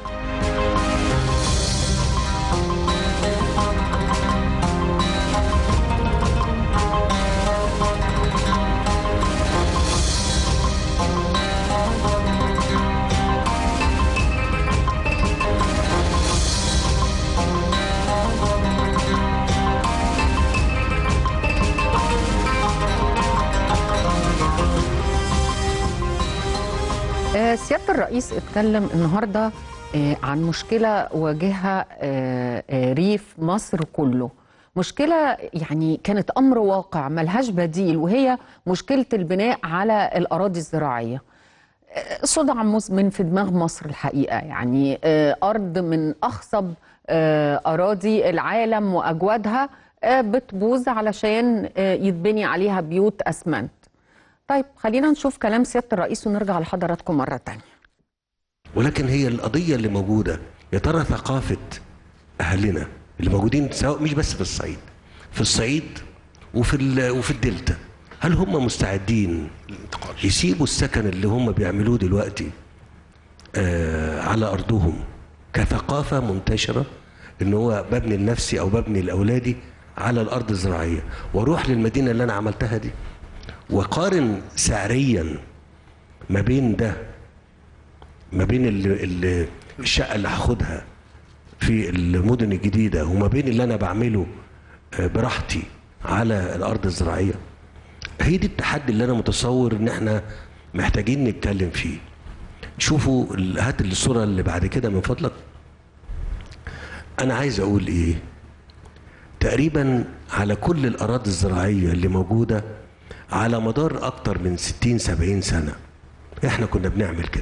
آه، سيادة الرئيس اتكلم النهاردة آه، عن مشكلة واجهها آه، آه، ريف مصر كله مشكلة يعني كانت أمر واقع ملهاش بديل وهي مشكلة البناء على الأراضي الزراعية آه، صدع مزمن في دماغ مصر الحقيقة يعني آه، أرض من أخصب آه، أراضي العالم وأجوادها آه، بتبوظ علشان آه، يتبني عليها بيوت أسمنت طيب خلينا نشوف كلام سيادة الرئيس ونرجع لحضراتكم مرة تانية ولكن هي القضية اللي موجودة يا ترى ثقافة أهلنا اللي موجودين سواء مش بس في الصعيد في الصعيد وفي ال- وفي الدلتا هل هم مستعدين يسيبوا السكن اللي هم بيعملوه دلوقتي آه على أرضهم كثقافة منتشرة إن هو ببني لنفسي أو ببني لأولادي على الأرض الزراعية وأروح للمدينة اللي أنا عملتها دي وقارن سعريا ما بين ده ما بين ال ال الشقه اللي هاخدها في المدن الجديده وما بين اللي انا بعمله آه، براحتي على الارض الزراعيه هي دي التحدي اللي انا متصور ان احنا محتاجين نتكلم فيه شوفوا ال- هات الصوره اللي بعد كده من فضلك انا عايز اقول ايه تقريبا على كل الاراضي الزراعيه اللي موجوده على مدار اكتر من 60 70 سنه احنا كنا بنعمل كده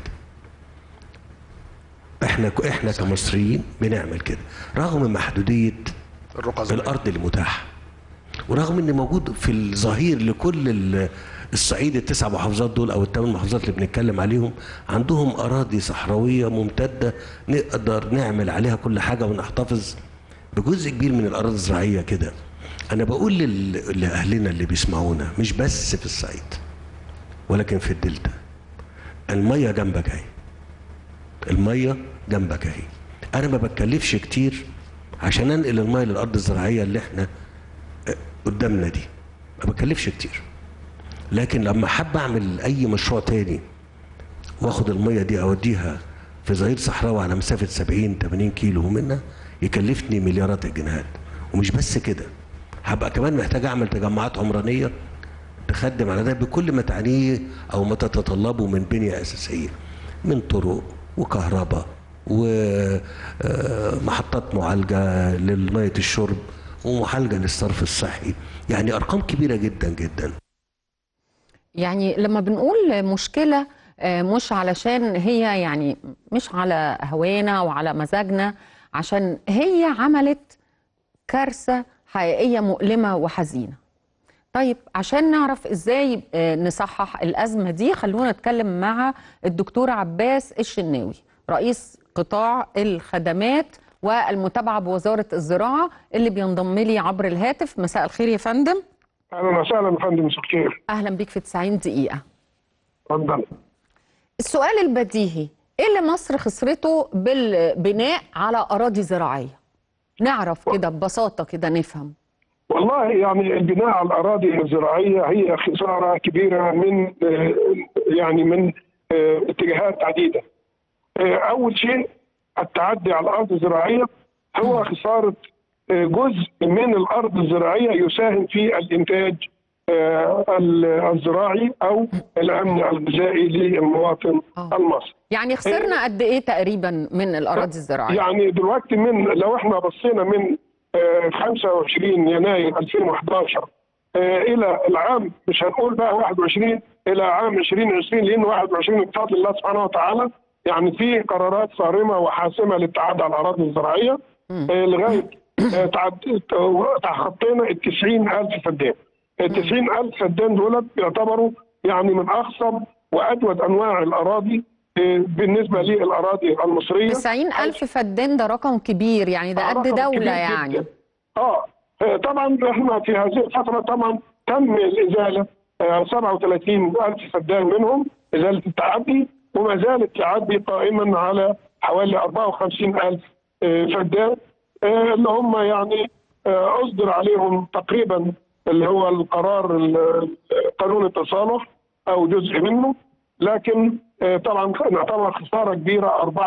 احنا احنا كمصريين بنعمل كده رغم محدوديه الرقعة الزراعية. الارض المتاحه ورغم ان موجود في الظهير لكل ال- الصعيد التسع محافظات دول او الثمان محافظات اللي بنتكلم عليهم عندهم اراضي صحراويه ممتده نقدر نعمل عليها كل حاجه ونحتفظ بجزء كبير من الاراضي الزراعيه كده انا بقول لل- لاهلنا اللي بيسمعونا مش بس في الصعيد ولكن في الدلتا الميه جنبك اهي الميه جنبك اهي انا ما بتكلفش كتير عشان انقل الميه للارض الزراعيه اللي احنا آه، قدامنا دي ما بكلفش كتير لكن لما حب اعمل اي مشروع تاني واخد الميه دي اوديها في ظهير صحراوي على مسافه 70 80 كيلو منها يكلفني مليارات الجنيهات ومش بس كده هبقى كمان محتاج اعمل تجمعات عمرانيه تخدم على ده بكل ما تعنيه او ما تتطلبه من بنيه اساسيه من طرق وكهرباء ومحطات معالجه لميه الشرب ومعالجه للصرف الصحي يعني ارقام كبيره جدا جدا يعني لما بنقول مشكلة آه، مش علشان هي يعني مش على هوانا وعلى مزاجنا عشان هي عملت كارثة حقيقية مؤلمة وحزينة طيب عشان نعرف ازاي آه، نصحح الأزمة دي خلونا نتكلم مع الدكتور عباس الشناوي رئيس قطاع الخدمات والمتابعة بوزارة الزراعة اللي بينضم لي عبر الهاتف مساء الخير يا فندم اهلا وسهلا يا فندم مساء الخير أهلا بيك في 90 دقيقة اتفضل السؤال البديهي ايه اللي مصر خسرته بالبناء على اراضي زراعيه نعرف كده ببساطه كده نفهم والله يعني البناء على الاراضي الزراعيه هي خساره كبيره من آه، يعني من آه، اتجاهات عديده. آه، اول شيء التعدي على الارض الزراعيه هو خساره آه، جزء من الارض الزراعيه يساهم في الانتاج آه، ال- الزراعي او الامن الغذائي للمواطن آه. المصري يعني خسرنا قد ايه تقريبا من الاراضي الزراعيه يعني دلوقتي من لو احنا بصينا من آه، 25 يناير 2011 آه، الى العام مش هنقول بقى 21 الى عام 2020 لان 21 بفضل الله سبحانه وتعالى يعني في قرارات صارمه وحاسمه للتعدي على الاراضي الزراعيه آه، لغايه آه، تعد- تخطينا ال 90000 فدان ال 90000 فدان دول بيعتبروا يعني من اخصب واجود انواع الاراضي آه، بالنسبه للاراضي المصريه 90 ألف فدان ده رقم كبير يعني ده قد رقم كبير دولة جداً. يعني اه آه، طبعا احنا في هذه الفتره طبعا تم الازاله آه، 37 الف فدان منهم ازاله التعدي وما زال التعدي قائما على حوالي 54 الف آه، فدان آه، اللي هم يعني آه، اصدر عليهم تقريبا اللي هو القرار ال- قانون التصالح او جزء منه لكن آه، طبعا نعتبر خساره كبيره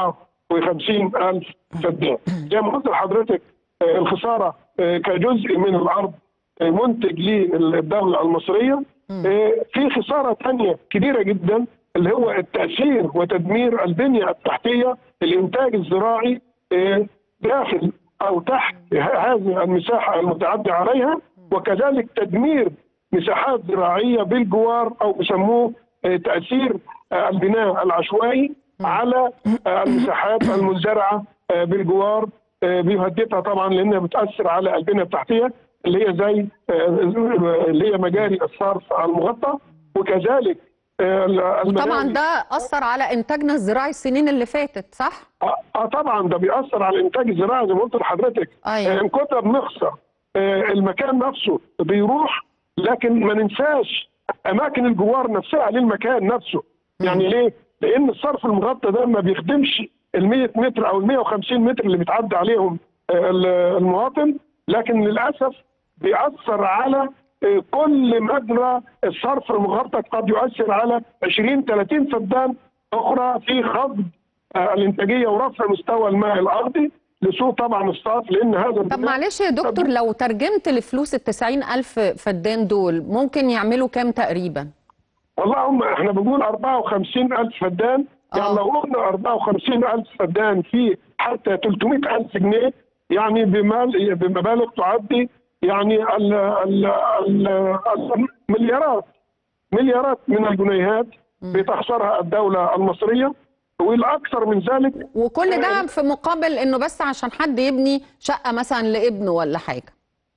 54 الف فدان زي ما قلت لحضرتك آه، الخساره آه، كجزء من الارض آه، منتج للدوله المصريه آه، في خساره ثانيه كبيره جدا اللي هو التاثير وتدمير البنيه التحتيه الانتاج الزراعي آه، داخل او تحت هذه المساحه المتعدي عليها وكذلك تدمير مساحات زراعيه بالجوار او بيسموه آه، تاثير آه، البناء العشوائي على آه، المساحات المزرعه آه، بالجوار آه، بيهددها طبعا لانها بتاثر على البنيه التحتيه اللي هي زي آه، اللي هي مجاري الصرف المغطى وكذلك آه، وطبعا المنازل. ده أثر على إنتاجنا الزراعي السنين اللي فاتت صح؟ اه آه طبعا ده بيأثر على الانتاج الزراعي زي ما قلت لحضرتك أيوة. آه، ان كنا بنخسر آه، المكان نفسه بيروح لكن ما ننساش اماكن الجوار نفسها للمكان نفسه يعني ليه؟ لان الصرف المغطى ده ما بيخدمش ال 100 متر او ال 150 متر اللي بيتعدى عليهم آه، ال- المواطن لكن للاسف بيأثر على آه، كل مجرى الصرف المغطى قد يؤثر على 20 30 فدان اخرى في خفض آه، الانتاجيه ورفع مستوى الماء الارضي لسوء طبعا الصرف لان هذا طب البناء- معلش يا دكتور لو ترجمت لفلوس ال 90 ألف فدان دول ممكن يعملوا كام تقريبا؟ والله هم احنا بنقول 54 الف فدان يعني آه. لو قلنا 54 الف فدان في حتى 300 الف جنيه يعني بمال بمبالغ تعدي يعني ال ال ال المليارات مليارات من الجنيهات بتخسرها الدوله المصريه والاكثر من ذلك وكل ده في مقابل إنه بس عشان حد يبني شقة مثلا لابنه ولا حاجة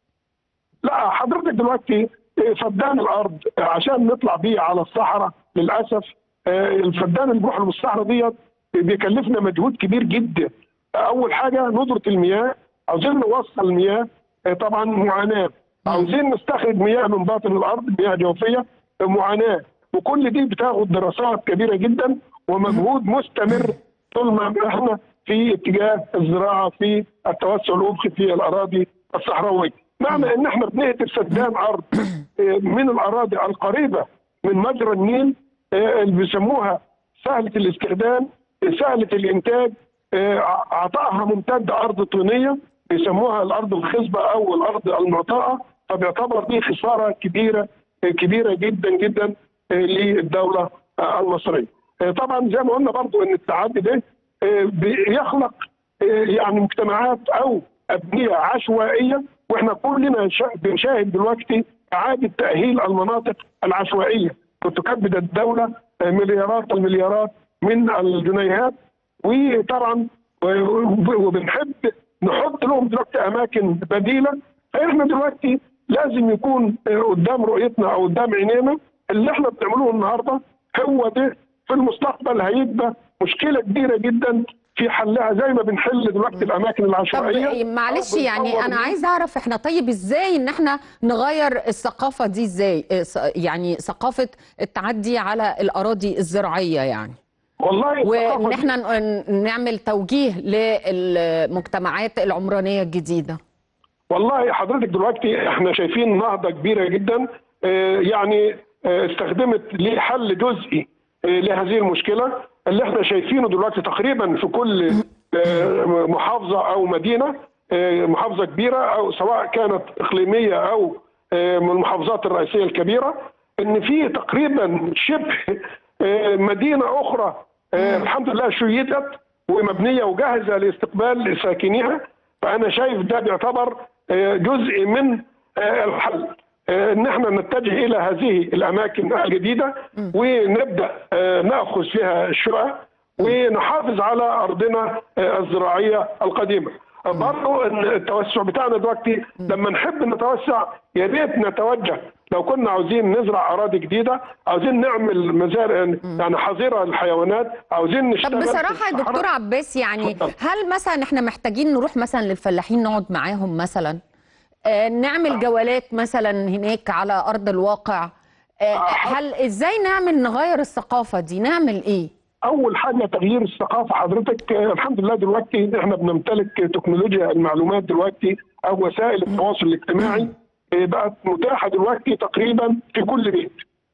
لا حضرتك دلوقتي فدان الارض عشان نطلع بيه على الصحراء للاسف آه، الفدان اللي بيروح للصحراء ديت بيكلفنا مجهود كبير جدا اول حاجه ندره المياه عاوزين نوصل المياه آه، طبعا معاناه عاوزين نستخرج مياه من باطن الارض مياه جوفيه آه، معاناه وكل دي بتاخد دراسات كبيره جدا ومجهود مستمر طول ما احنا في اتجاه الزراعه في التوسع الافقي في الاراضي الصحراويه معنى ان احنا بنهدر فدان ارض آه، من الاراضي القريبه من مجرى النيل آه، اللي بيسموها سهله الاستخدام آه، سهله الانتاج آه، عطائها ممتد ارض طينيه بيسموها الارض الخصبه او الارض المعطاءه فبيعتبر دي خساره كبيره آه، كبيره جدا جدا آه، للدوله آه، المصريه. آه، طبعا زي ما قلنا برضو ان التعدي ده آه، بيخلق آه، يعني مجتمعات او ابنيه عشوائيه واحنا كلنا شا- بنشاهد دلوقتي اعاده تاهيل المناطق العشوائيه وتكبد الدوله آه، مليارات المليارات من الجنيهات وطبعا و- وبنحب نحط لهم دلوقتي اماكن بديله فاحنا دلوقتي لازم يكون آه، قدام رؤيتنا او قدام عينينا اللي احنا بنعملوه النهارده هو ده في المستقبل هيبقى مشكله كبيره جدا في حلها زي ما بنحل دلوقتي الاماكن طب العشوائيه معلش أو يعني بنطور انا دي. عايز اعرف احنا طيب ازاي ان احنا نغير الثقافه دي ازاي إيه ث- يعني ثقافه التعدي على الاراضي الزراعيه يعني والله الثقافة وان دي- احنا ن- نعمل توجيه للمجتمعات العمرانيه الجديده والله حضرتك دلوقتي احنا شايفين نهضه كبيره جدا آه، يعني آه، استخدمت لحل جزئي آه، لهذه المشكله اللي احنا شايفينه دلوقتي تقريبا في كل آه، محافظه او مدينه آه، محافظه كبيره او سواء كانت اقليميه او آه، من المحافظات الرئيسيه الكبيره ان في تقريبا شبه آه، مدينه اخرى آه، الحمد لله شيدت ومبنيه وجاهزه لاستقبال ساكنيها فانا شايف ده بيعتبر آه، جزء من آه، الحل آه، ان احنا نتجه الى هذه الاماكن الجديده ونبدا آه، ناخذ فيها الشقق ونحافظ على ارضنا آه، الزراعيه القديمه. برضه إن التوسع بتاعنا دلوقتي لما نحب نتوسع يا ريت نتوجه لو كنا عاوزين نزرع اراضي جديده عاوزين نعمل مزارع يعني حظيره للحيوانات عاوزين طب نشتغل بصراحة في يا الصحراء. دكتور عباس يعني اتفضل. هل مثلا احنا محتاجين نروح مثلا للفلاحين نقعد معاهم مثلا آه، نعمل جولات مثلا هناك على أرض الواقع آه، هل ازاي نعمل نغير الثقافة دي نعمل ايه؟ اول حاجه تغيير الثقافه حضرتك آه، الحمد لله دلوقتي احنا بنمتلك تكنولوجيا المعلومات دلوقتي او وسائل التواصل الاجتماعي آه، بقت متاحه دلوقتي تقريبا في كل بيت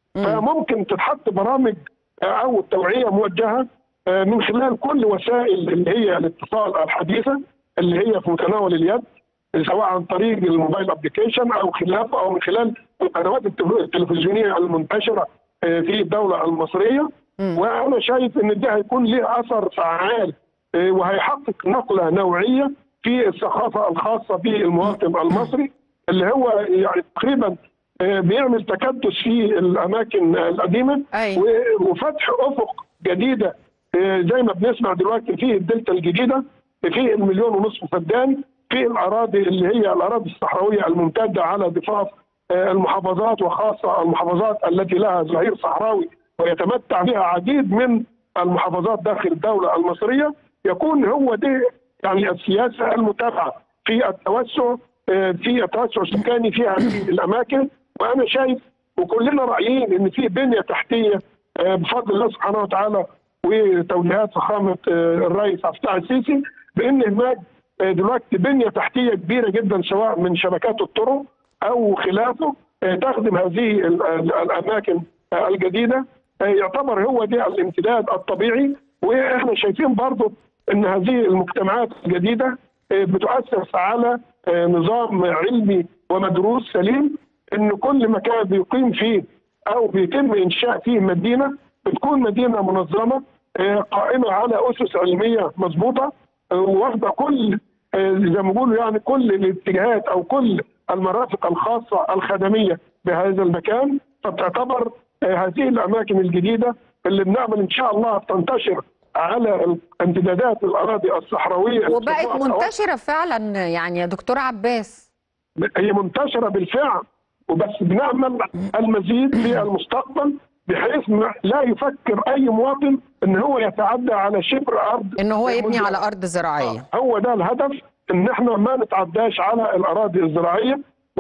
فممكن تتحط برامج آه، او توعيه موجهه آه، من خلال كل وسائل اللي هي الاتصال الحديثه اللي هي في متناول اليد سواء عن طريق الموبايل ابلكيشن او خلافه او من خلال القنوات التلف- التلفزيونيه المنتشره آه، في الدوله المصريه وانا شايف ان ده هيكون له اثر فعال آه، وهيحقق نقله نوعيه في الثقافه الخاصه بالمواطن المصري اللي هو يعني تقريبا آه، بيعمل تكدس في الاماكن القديمه أيوة. و- وفتح افق جديده آه، زي ما بنسمع دلوقتي في الدلتا الجديده في المليون ونصف فدان في الاراضي اللي هي الاراضي الصحراويه الممتده على ضفاف آه، المحافظات وخاصه المحافظات التي لها ظهير صحراوي ويتمتع بها عديد من المحافظات داخل الدوله المصريه يكون هو ده يعني السياسه المتابعه في التوسع آه، في التوسع السكاني في هذه الاماكن وانا شايف وكلنا رايين ان في بنيه تحتيه آه، بفضل الله سبحانه وتعالى وتوجيهات فخامه آه، الرئيس عبد الفتاح السيسي بان هناك آه، دلوقتي بنيه تحتيه كبيره جدا سواء من شبكات الطرق او خلافه آه، تخدم هذه ال- ال- الاماكن آه، الجديده آه، يعتبر هو ده الامتداد الطبيعي واحنا شايفين برضو ان هذه المجتمعات الجديده آه، بتؤسس على آه، نظام علمي ومدروس سليم ان كل مكان بيقيم فيه او بيتم انشاء فيه مدينه بتكون مدينه منظمه آه، قائمه على اسس علميه مضبوطه آه، واخده كل آه، زي ما بيقولوا يعني كل الاتجاهات او كل المرافق الخاصه الخدميه بهذا المكان فبتعتبر آه، هذه الاماكن الجديده اللي بنعمل ان شاء الله تنتشر على امتدادات الاراضي الصحراويه وبقت منتشرة فعلا يعني يا دكتور عباس هي منتشره بالفعل وبس بنعمل المزيد في المستقبل بحيث ما- لا يفكر اي مواطن ان هو يتعدى على شبر ارض ان هو يبني منزل. على أرض زراعية هو ده الهدف ان احنا ما نتعداش على الاراضي الزراعيه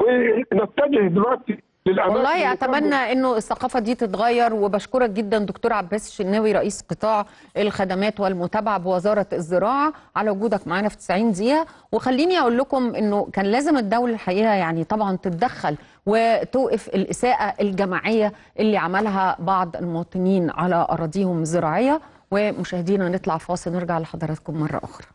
ونتجه دلوقتي للاماكن والله اللي اتمنى انه الثقافه دي تتغير وبشكرك جدا دكتور عباس الشناوي رئيس قطاع الخدمات والمتابعه بوزاره الزراعه على وجودك معانا في 90 دقيقه وخليني اقول لكم انه كان لازم الدوله الحقيقه يعني طبعا تتدخل وتوقف الاساءه الجماعيه اللي عملها بعض المواطنين على اراضيهم الزراعيه ومشاهدينا نطلع فاصل نرجع لحضراتكم مره اخرى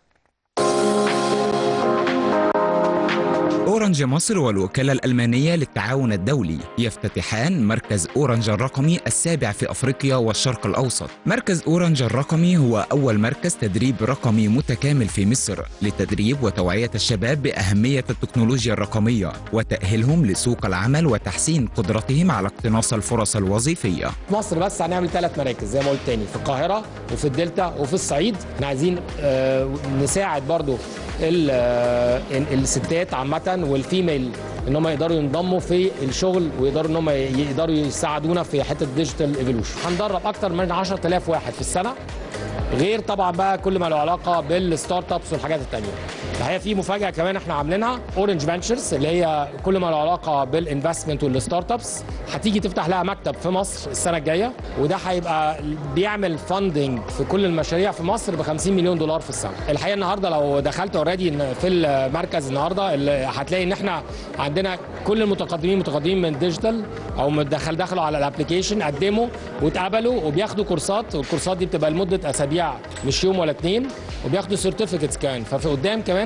أورنج مصر والوكالة الألمانية للتعاون الدولي يفتتحان مركز أورنج الرقمي السابع في أفريقيا والشرق الأوسط مركز أورنج الرقمي هو أول مركز تدريب رقمي متكامل في مصر لتدريب وتوعية الشباب بأهمية التكنولوجيا الرقمية وتأهيلهم لسوق العمل وتحسين قدرتهم على اقتناص الفرص الوظيفية في مصر بس هنعمل ثلاث مراكز زي ما قلت تاني في القاهره وفي الدلتا وفي الصعيد احنا عايزين آه، نساعد برضو ال- آه، ال- الستات عامه والفيميل ان هم يقدروا ينضموا في الشغل ويقدروا ان هم يقدروا يساعدونا في حته ديجيتال ايفولوشن هندرب اكتر من 10000 واحد في السنه غير طبعا بقى كل ما له علاقه بالستارت ابس والحاجات التانيه الحقيقه في مفاجاه كمان احنا عاملينها اورنج فانشرز اللي هي كل ما له علاقه بالانفستمنت والستارت ابس هتيجي تفتح لها مكتب في مصر السنه الجايه وده هيبقى بيعمل فاندنج في كل المشاريع في مصر ب 50 مليون دولار في السنه الحقيقه النهارده لو دخلت اوريدي في المركز النهارده اللي هتلاقي ان احنا عندنا كل المتقدمين متقدمين من ديجيتال او مدخل دخلوا على الابلكيشن قدموا واتقبلوا وبياخدوا كورسات والكورسات دي بتبقى لمده اسابيع مش يوم ولا اتنين وبياخدوا سيرتيفيكتس كمان ففي قدام كمان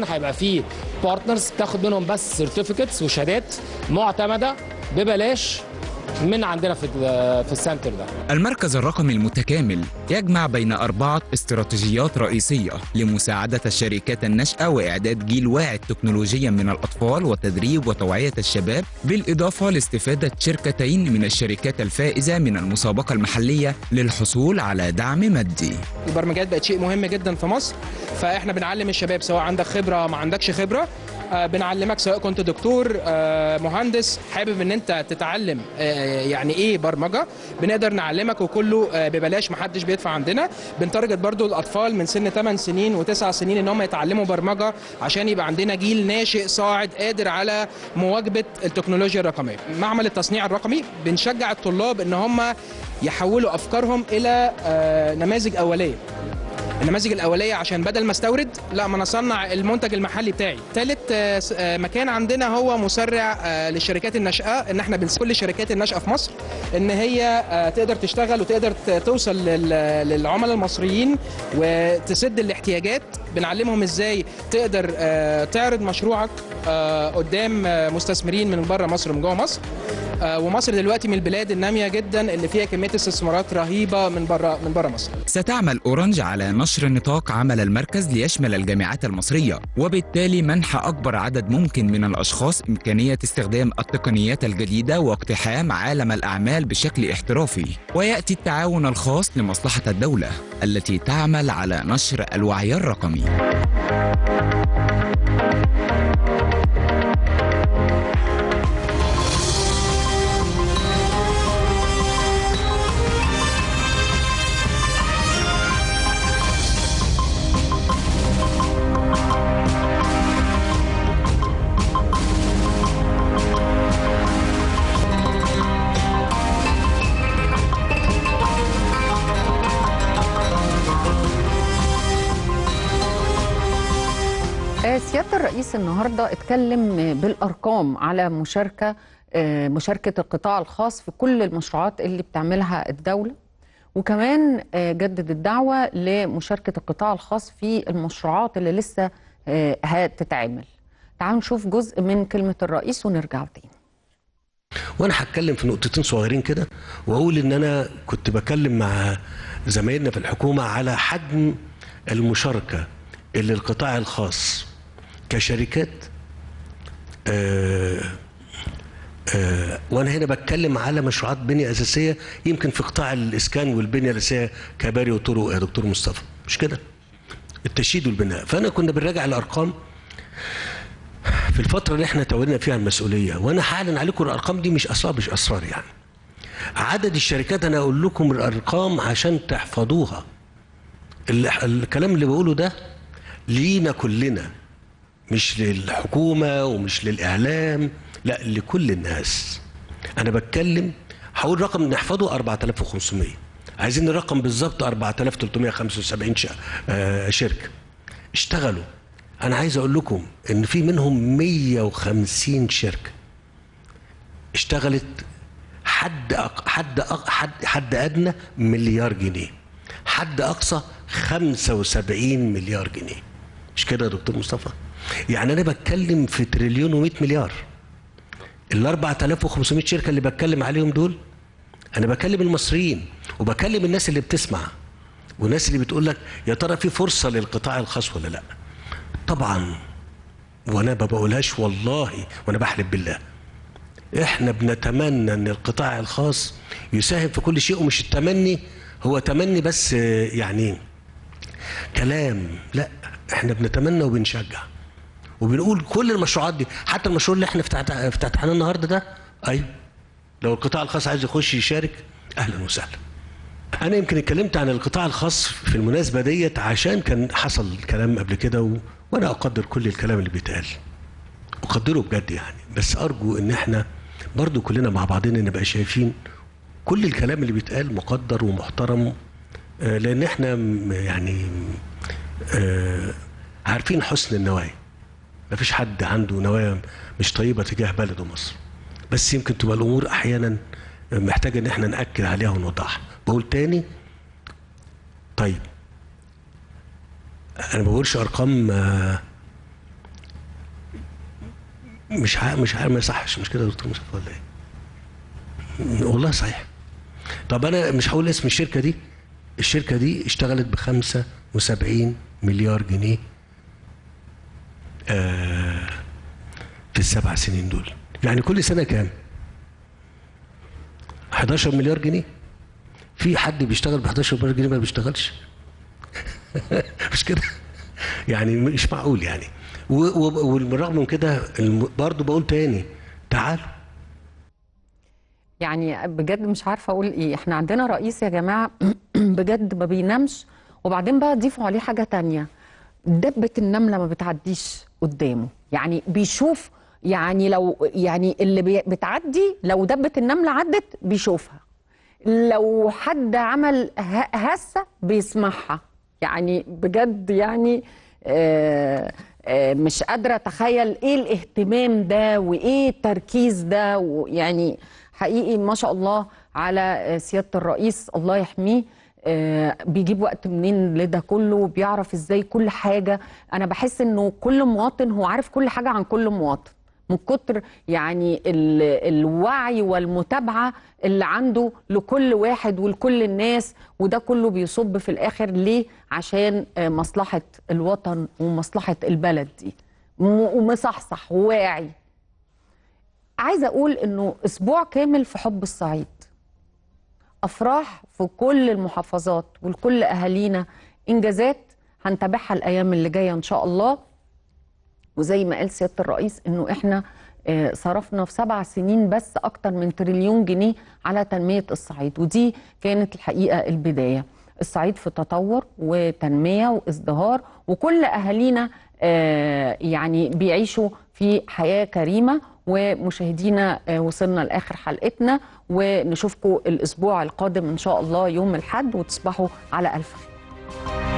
كمان هيبقى فيه بارتنرز تاخد منهم بس سيرتيفيكتس وشهادات معتمده ببلاش من عندنا في ال- في السنتر ده المركز الرقمي المتكامل يجمع بين أربعة استراتيجيات رئيسية لمساعدة الشركات الناشئة وإعداد جيل واعد تكنولوجيا من الأطفال وتدريب وتوعية الشباب بالإضافة لاستفادة شركتين من الشركات الفائزة من المسابقة المحلية للحصول على دعم مادي البرمجيات بقت شيء مهم جدا في مصر فاحنا بنعلم الشباب سواء عندك خبره ما عندكش خبره آه، بنعلمك سواء كنت دكتور آه، مهندس حابب ان انت تتعلم آه، يعني ايه برمجه بنقدر نعلمك وكله آه، ببلاش محدش بيدفع عندنا بنتارجت برضو الاطفال من سن 8 سنين و9 سنين ان هم يتعلموا برمجه عشان يبقى عندنا جيل ناشئ صاعد قادر على مواكبه التكنولوجيا الرقميه معمل التصنيع الرقمي بنشجع الطلاب ان هم يحولوا افكارهم الى آه، نماذج اوليه النماذج الاوليه عشان بدل ما استورد لا ما انا اصنع المنتج المحلي بتاعي ثالث آه، س- آه، مكان عندنا هو مسرع آه، للشركات الناشئه ان احنا بنساعد كل الشركات الناشئه في مصر ان هي آه، تقدر تشتغل وتقدر ت- توصل لل- للعملاء المصريين وتسد الاحتياجات بنعلمهم ازاي تقدر آه، تعرض مشروعك آه، قدام آه، مستثمرين من بره مصر ومن جوه مصر آه، ومصر دلوقتي من البلاد الناميه جدا اللي فيها كميه استثمارات رهيبه من بره من بره مصر ستعمل أورنج على نشر نطاق عمل المركز ليشمل الجامعات المصرية وبالتالي منح أكبر عدد ممكن من الأشخاص إمكانية استخدام التقنيات الجديدة واقتحام عالم الأعمال بشكل احترافي ويأتي التعاون الخاص لمصلحة الدولة التي تعمل على نشر الوعي الرقمي آه، سيادة الرئيس النهاردة اتكلم آه، بالأرقام على مشاركة آه، مشاركة القطاع الخاص في كل المشروعات اللي بتعملها الدولة وكمان آه، جدد الدعوة لمشاركة القطاع الخاص في المشروعات اللي لسه آه، هتتعمل تعالوا نشوف جزء من كلمة الرئيس ونرجع تاني وانا هتكلم في نقطتين صغيرين كده واقول ان انا كنت بكلم مع زمايلنا في الحكومه على حجم المشاركه اللي القطاع الخاص كشركات آه آه وانا هنا بتكلم على مشروعات بنيه اساسيه يمكن في قطاع الاسكان والبنيه الاساسيه كباري وطرق يا دكتور مصطفى مش كده التشييد والبناء فانا كنا بنراجع الارقام في الفترة اللي احنا تولينا فيها المسؤولية وانا هعلن عليكم الارقام دي مش اصلا مش اسرار يعني عدد الشركات انا اقول لكم الارقام عشان تحفظوها ال- الكلام اللي بقوله ده لينا كلنا مش للحكومة ومش للإعلام لا لكل الناس أنا بتكلم هقول رقم نحفظه 4500 عايزين الرقم بالظبط 4375 ش- آه، شركة اشتغلوا أنا عايز أقول لكم إن في منهم 150 شركة اشتغلت حد أق... حد أق... حد حد ادنى مليار جنيه حد اقصى 75 مليار جنيه مش كده يا دكتور مصطفى يعني انا بتكلم في تريليون و100 مليار ال 4500 شركه اللي بتكلم عليهم دول انا بكلم المصريين وبكلم الناس اللي بتسمع والناس اللي بتقول لك يا ترى في فرصه للقطاع الخاص ولا لا طبعا وانا ما بقولهاش والله وانا بحلف بالله احنا بنتمنى ان القطاع الخاص يساهم في كل شيء ومش التمني هو تمني بس آه، يعني كلام لا احنا بنتمنى وبنشجع وبنقول كل المشروعات دي حتى المشروع اللي احنا افتتح- افتتحناه النهارده ده ايوه لو القطاع الخاص عايز يخش يشارك اهلا وسهلا انا يمكن اتكلمت عن القطاع الخاص في المناسبه ديت عشان كان حصل كلام قبل كده و... وانا اقدر كل الكلام اللي بيتقال اقدره بجد يعني بس ارجو ان احنا برضو كلنا مع بعضنا نبقى شايفين كل الكلام اللي بيتقال مقدر ومحترم آه، لان احنا م- يعني آه، عارفين حسن النوايا مفيش حد عنده نوايا مش طيبه تجاه بلده مصر بس يمكن تبقى الامور احيانا محتاجه ان احنا ناكد عليها ونوضحها بقول تاني طيب انا ما بقولش ارقام آه، مش عارف مش عارف ما يصحش مش كده يا دكتور مصطفى ولا ايه؟ والله صحيح طب انا مش هقول اسم الشركه دي الشركه دي اشتغلت ب 75 مليار جنيه آه في السبع سنين دول يعني كل سنه كام 11 مليار جنيه في حد بيشتغل ب 11 مليار جنيه ما بيشتغلش مش كده يعني مش معقول يعني و- و- والرغم من كده الم- برضه بقول تاني تعالوا يعني بجد مش عارفه اقول ايه احنا عندنا رئيس يا جماعه بجد ما بينامش وبعدين بقى ضيفوا عليه حاجه تانية دبه النمله ما بتعديش قدامه يعني بيشوف يعني لو يعني اللي بي- بتعدي لو دبه النمله عدت بيشوفها لو حد عمل ه- هسه بيسمعها يعني بجد يعني آه آه مش قادره اتخيل ايه الاهتمام ده وايه التركيز ده ويعني حقيقي ما شاء الله على آه، سياده الرئيس الله يحميه آه، بيجيب وقت منين لده كله وبيعرف ازاي كل حاجه انا بحس انه كل مواطن هو عارف كل حاجه عن كل مواطن من كتر يعني ال- الوعي والمتابعه اللي عنده لكل واحد ولكل الناس وده كله بيصب في الاخر ليه عشان آه، مصلحه الوطن ومصلحه البلد دي م- ومصحصح وواعي عايزه اقول انه اسبوع كامل في حب الصعيد افراح في كل المحافظات ولكل اهالينا انجازات هنتابعها الايام اللي جايه ان شاء الله وزي ما قال سياده الرئيس انه احنا آه، صرفنا في سبع سنين بس اكتر من تريليون جنيه على تنميه الصعيد ودي كانت الحقيقه البدايه الصعيد في تطور وتنميه وازدهار وكل اهالينا آه، يعني بيعيشوا في حياه كريمه ومشاهدينا آه، وصلنا لاخر حلقتنا ونشوفكم الاسبوع القادم ان شاء الله يوم الاحد وتصبحوا على الف خير